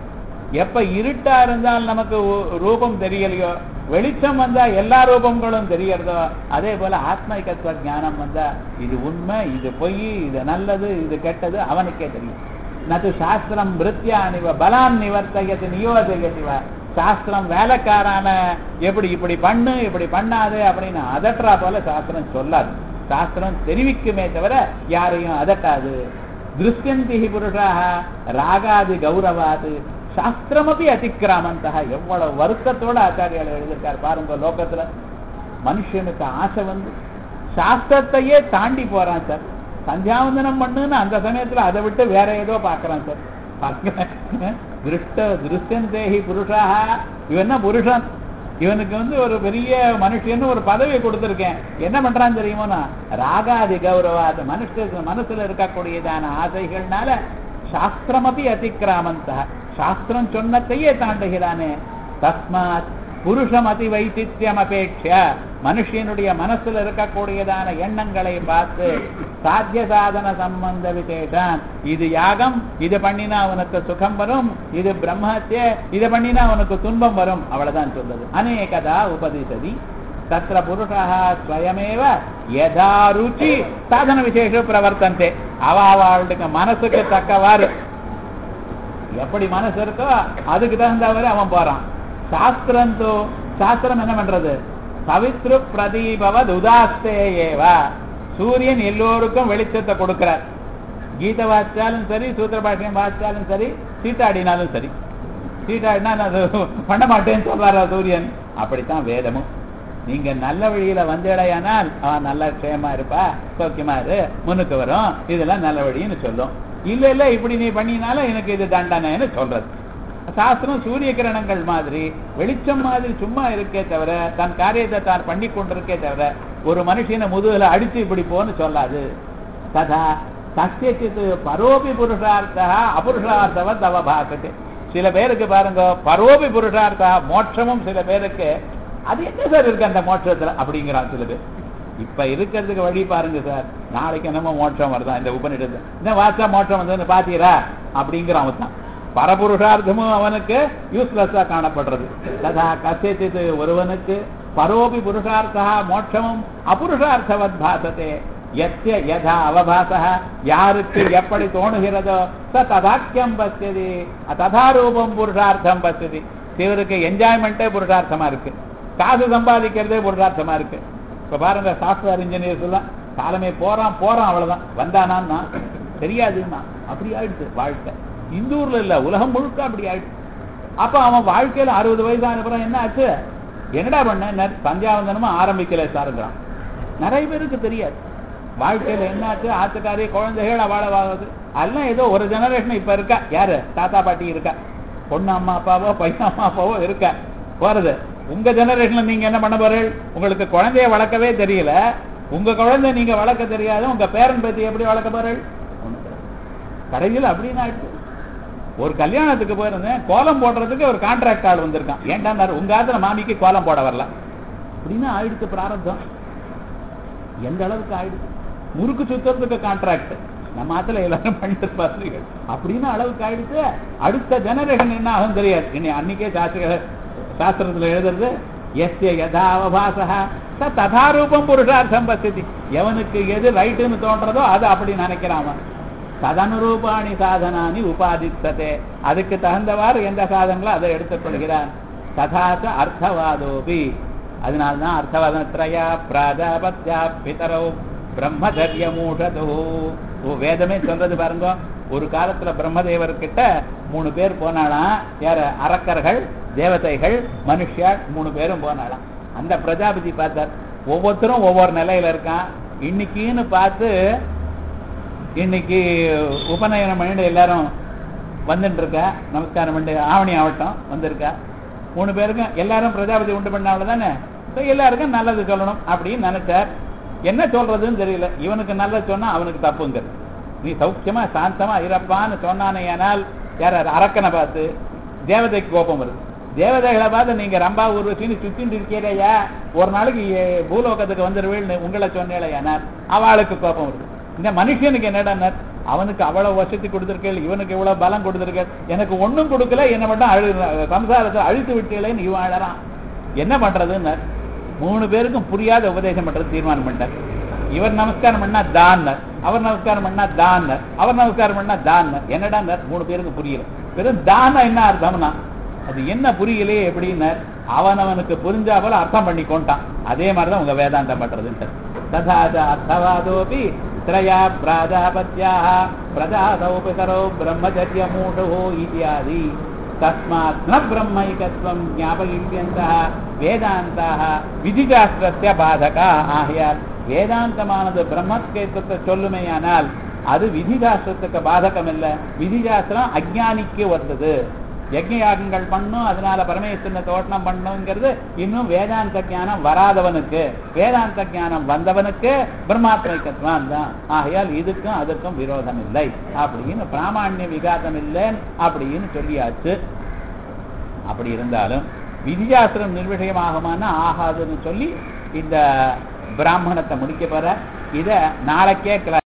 Speaker 1: எப்ப இருட்டா இருந்தால் நமக்கு ஒ- ரூபம் தெரியலையோ வெளிச்சம் வந்தா எல்லா ரூபங்களும் தெரியறதோ அதே போல ஆத்மைகத்துவ ஞானம் வந்தா இது உண்மை இது பொய் இது நல்லது இது கெட்டது அவனுக்கே தெரியும் நது சாஸ்திரம் மிருத்யா நிவ பலான் நிவர்த்தகத்து நியோதகத்திவ சாஸ்திரம் வேலைக்காரான எப்படி இப்படி பண்ணு இப்படி பண்ணாது அப்படின்னு அதற்றா போல சாஸ்திரம் சொல்லாது சாஸ்திரம் தெரிவிக்குமே தவிர யாரையும் அதட்டாது திருஷ்யந்தி புருஷாக ராகாதி கௌரவாது சாஸ்திரமபி அதிக்கிராமந்தா எவ்வளவு வருத்தத்தோட ஆச்சாரியால் எழுதியிருக்கார் பாருங்க லோகத்துல மனுஷனுக்கு ஆசை வந்து சாஸ்திரத்தையே தாண்டி போறான் சார் சந்தியாவந்தனம் பண்ணுன்னு அந்த சமயத்துல அதை விட்டு வேற ஏதோ பாக்குறான் சார் பார்க்கிறேன். திருஷ்ட திருஷ்யந்தேகி புருஷாக இவன் என்ன புருஷன் இவனுக்கு வந்து ஒரு பெரிய மனுஷன்னு ஒரு பதவி கொடுத்திருக்கேன் என்ன பண்றான் தெரியுமோனா ராகாதி கௌரவாத மனுஷ மனசுல இருக்கக்கூடியதான ஆசைகள்னால சாஸ்திரமபி அதிக்கிராமந்த சாஸ்திரம் சொன்னதையே தாண்டுகிறானே தஸ்மாத் புருஷம் அதி வைத்தித்யம் அபேட்ச மனுஷனுடைய மனசுல இருக்கக்கூடியதான எண்ணங்களை பார்த்து சாத்திய சாதன சம்பந்த விசேஷம் இது யாகம் இது பண்ணினா உனக்கு சுகம் வரும் இது பிரம்மஹத்திய இது பண்ணினா உனக்கு துன்பம் வரும் அவ்வளவுதான் சொல்றது அநேகதா உபதிசதி தத்திர புருஷா ஸ்வயமேவ யதா ருச்சி சாதன விசேஷ பிரவர்த்தந்தே அவ அவளுக்கு மனசுக்கு தக்கவாறு எப்படி மனசு இருக்கோ அதுக்கு தகுந்தவரை அவன் போறான் சாஸ்திரம் தோ சாஸ்திரம் என்ன பண்றது பவித்ரு பிரதீபவத் உதாஸ்தே ஏவா சூரியன் எல்லோருக்கும் வெளிச்சத்தை கொடுக்கிறார் கீதை வாசிச்சாலும் சரி சூத்திர பாஷ்யம் வாசிச்சாலும் சரி சீட்டாடினாலும் சரி சீட்டாடினா நான் அது பண்ண மாட்டேன்னு சொல்றாரா சூரியன் அப்படித்தான் வேதமும் நீங்க நல்ல வழியில வந்தடையானால் அவன் நல்ல க்ஷேமா இருப்பா சௌக்கியமா இரு முன்னுக்கு வரும் இதெல்லாம் நல்ல வழின்னு சொல்லும் இல்ல இல்ல இப்படி நீ பண்ணினாலும் எனக்கு இது தண்டனைன்னு சொல்றது சாஸ்திரம் சூரிய கிரணங்கள் மாதிரி வெளிச்சம் மாதிரி சும்மா இருக்கே தவிர தன் காரியத்தை தான் பண்ணி கொண்டிருக்கே தவிர ஒரு மனுஷனை முதுகுல அடிச்சு இப்படி போன்னு சொல்லாது ததா சத்தியச்சித்து பரோபி புருஷார்த்தா அபுருஷார்த்தவ தவ பாக்கட்டு சில பேருக்கு பாருங்க பரோபி புருஷார்த்தா மோட்சமும் சில பேருக்கு அது என்ன சார் இருக்கு அந்த மோட்சத்துல அப்படிங்கிறான் சில பேர் இப்ப இருக்கிறதுக்கு வழி பாருங்க சார் நாளைக்கு என்னமோ மோட்சம் வருதான் இந்த உபநிடத்து என்ன வாசா மோட்சம் வந்து பாத்தீரா அப்படிங்கிறான் அவன் தான் பரபுருஷார்த்தமும் அவனுக்கு யூஸ்லெஸ்ஸா காணப்படுறது ததா கசித்து ஒருவனுக்கு பரோபி புருஷார்த்தா மோட்சமும் அபுருஷார்த்தவத் பாசத்தே எத்திய யதா அவபாச யாருக்கு எப்படி தோணுகிறதோ ச ததாக்கியம் பசியதி ததாரூபம் புருஷார்த்தம் பசியதி சிவருக்கு என்ஜாய்மெண்ட்டே புருஷார்த்தமா இருக்கு காசு சம்பாதிக்கிறதே புருஷார்த்தமா இருக்கு இப்ப பாருங்க சாஃப்ட்வேர் இன்ஜினியர்ஸ் எல்லாம் காலமே போறான் போறான் அவ்வளவுதான் வந்தானான்னா தெரியாதுன்னா அப்படி ஆயிடுச்சு வாழ்க்கை இந்தூர்ல இல்ல உலகம் முழுக்க அப்படி ஆயிடுச்சு அப்ப அவன் வாழ்க்கையில அறுபது வயசான அப்புறம் என்ன ஆச்சு என்னடா பண்ண சந்தியாவந்தனமும் ஆரம்பிக்கல சாருங்கிறான் நிறைய பேருக்கு தெரியாது வாழ்க்கையில என்ன ஆச்சு ஆத்துக்காரி குழந்தைகள் அவள வாங்குது அதெல்லாம் ஏதோ ஒரு ஜெனரேஷன் இப்ப இருக்கா யாரு தாத்தா பாட்டி இருக்கா பொண்ணு அம்மா அப்பாவோ பையன் அம்மா அப்பாவோ இருக்கா போறது உங்க ஜெனரேஷன்ல நீங்க என்ன பண்ண போறீர்கள் உங்களுக்கு குழந்தைய வளர்க்கவே தெரியல உங்க குழந்தை நீங்க வளர்க்க தெரியாது உங்க பேரன் பேத்தி எப்படி வளர்க்க போறீர்கள் ஒண்ணும் தெரியாது. கடைசியில் அப்படின்னு ஆயிடுச்சு ஒரு கல்யாணத்துக்கு போயிருந்தேன் கோலம் போடுறதுக்கு ஒரு கான்ட்ராக்ட் ஆள் வந்திருக்கான் ஏன்டா உங்க ஆத்துல மாமிக்கு கோலம் போட வரல அப்படின்னு ஆயிடுச்சு பிராரத்தம் எந்த அளவுக்கு ஆயிடுச்சு முறுக்கு சுத்துறதுக்கு கான்ட்ராக்ட் நம்ம ஆத்துல எல்லாரும் பண்ணிட்டு பாருங்கள் அப்படின்னு அளவுக்கு ஆயிடுச்சு அடுத்த ஜெனரேஷன் என்ன ஆகும் தெரியாது இனி அன்னைக்கே சாஸ்திர சாஸ்திரத்துல எழுதுறது எஸ்ய யதாவபாசா ச ததாரூபம் புருஷார்த்தம் பசதி எவனுக்கு எது ரைட்டுன்னு தோன்றதோ அது அப்படி நினைக்கிறான் அவன். ததனுரூபாணி சாதனானி உபாதித்ததே அதுக்கு தகுந்தவாறு எந்த சாதனங்களோ அதை எடுத்துக்கொள்கிறான் ததாச்ச அர்த்தவாதோபி அதனால்தான் அர்த்தவாதம் திரயா பிராஜாபத்யா பிதரோ பிரம்மச்சரிய மூடதோ ஓ வேதமே சொல்றது பாருங்க ஒரு காலத்துல பிரம்மதேவர் கிட்ட மூணு பேர் போனாலாம் யார அரக்கர்கள் தேவதைகள் மனுஷியாள் மூணு பேரும் போனாலாம் அந்த பிரஜாபதி பார்த்தார் ஒவ்வொருத்தரும் ஒவ்வொரு நிலையில இருக்கான் இன்னைக்குன்னு பார்த்து இன்னைக்கு உபநயனம் பண்ணிட்டு எல்லாரும் வந்துட்டு இருக்கா நமஸ்காரம் பண்ணி ஆவணி ஆவட்டம் வந்திருக்கா மூணு பேருக்கும் எல்லாரும் பிரஜாபதி உண்டு பண்ணாவில தானே So எல்லாருக்கும் நல்லது சொல்லணும் அப்படின்னு நினைச்சார் என்ன சொல்றதுன்னு தெரியல இவனுக்கு நல்லது சொன்னா அவனுக்கு தப்புங்கிறது நீ சௌக்கியமா சாந்தமா இருப்பான்னு சொன்னானே ஆனால் யார் அரக்கனை பார்த்து தேவதைக்கு கோபம் வருது தேவதைகளை பார்த்து நீங்க ரம்பா உருவச்சின்னு சுத்தின்னு இருக்கிறையா ஒரு நாளைக்கு எ- பூலோகத்துக்கு வந்துருவேன்னு உங்களை சொன்னேலையானார் அவளுக்கு கோபம் வருது இந்த மனுஷனுக்கு என்னடா அவனுக்கு அவ்வளவு வசதி கொடுத்திருக்கேன் இவனுக்கு இவ்வளவு பலம் கொடுத்திருக்கேன் எனக்கு ஒண்ணும் கொடுக்கல என்ன மட்டும் அழு சம்சாரத்தை அழித்து விட்டீங்களேன்னு இவன் அழறான் என்ன பண்றதுன்னு மூணு பேருக்கும் புரியாத உபதேசம் பண்றது தீர்மானம் பண்ணிட்டார் இவர் நமஸ்காரம் பண்ணா தான் அவர் நமஸ்காரம் பண்ணா தான் அவர் நமஸ்காரம் பண்ணா தான் என்னடா மூணு பேருக்கு புரியல வெறும் தான என்ன அர்த்தம்னா அது என்ன புரியலையே எப்படின்னு அவனவனுக்கு புரிஞ்சா போல அர்த்தம் பண்ணி கொண்டான் அதே மாதிரிதான் உங்க வேதாந்தம் பண்றதுன்ட்டு ததாச்ச அர்த்தவாதோபி திரயா பிராஜாபத்யாக பிரஜாதௌ பிதரோ பிரம்மச்சரிய மூடோ இத்தியாதி தஸ்மாத் ந பிரம்மைகத்வம் ஞாபகிஷ்யந்தः வேதாந்தாக விதிசாஸ்திரஸ்ய பாதகா ஆகையால் வேதாந்தமானது பிரம்மத்வேத்தத்தை சொல்லுமேயானால் அது விதிசாஸ்திரத்துக்கு பாதகம் இல்ல விதிசாஸ்திரம் அஜ்ஞானிக்கு வந்தது யஜ்ஞயாகங்கள் பண்ணும் அதனால பரமேஸ்வரனை தோட்டம் பண்ணுங்கிறது இன்னும் வேதாந்த ஞானம் வராதவனுக்கு வேதாந்த ஞானம் வந்தவனுக்கு பிரம்மாத்மைக்கத்வான் தான் ஆகையால் இதுக்கும் அதுக்கும் விரோதம் இல்லை அப்படின்னு பிராமாண்ய விகாதம் இல்லை அப்படின்னு சொல்லியாச்சு அப்படி இருந்தாலும் விதிசாஸ்திரம் நிர்விஷயமாகுமானா ஆகாதுன்னு சொல்லி இந்த பிராமணத்தை முடிக்க போற இத நாளைக்கே கிளா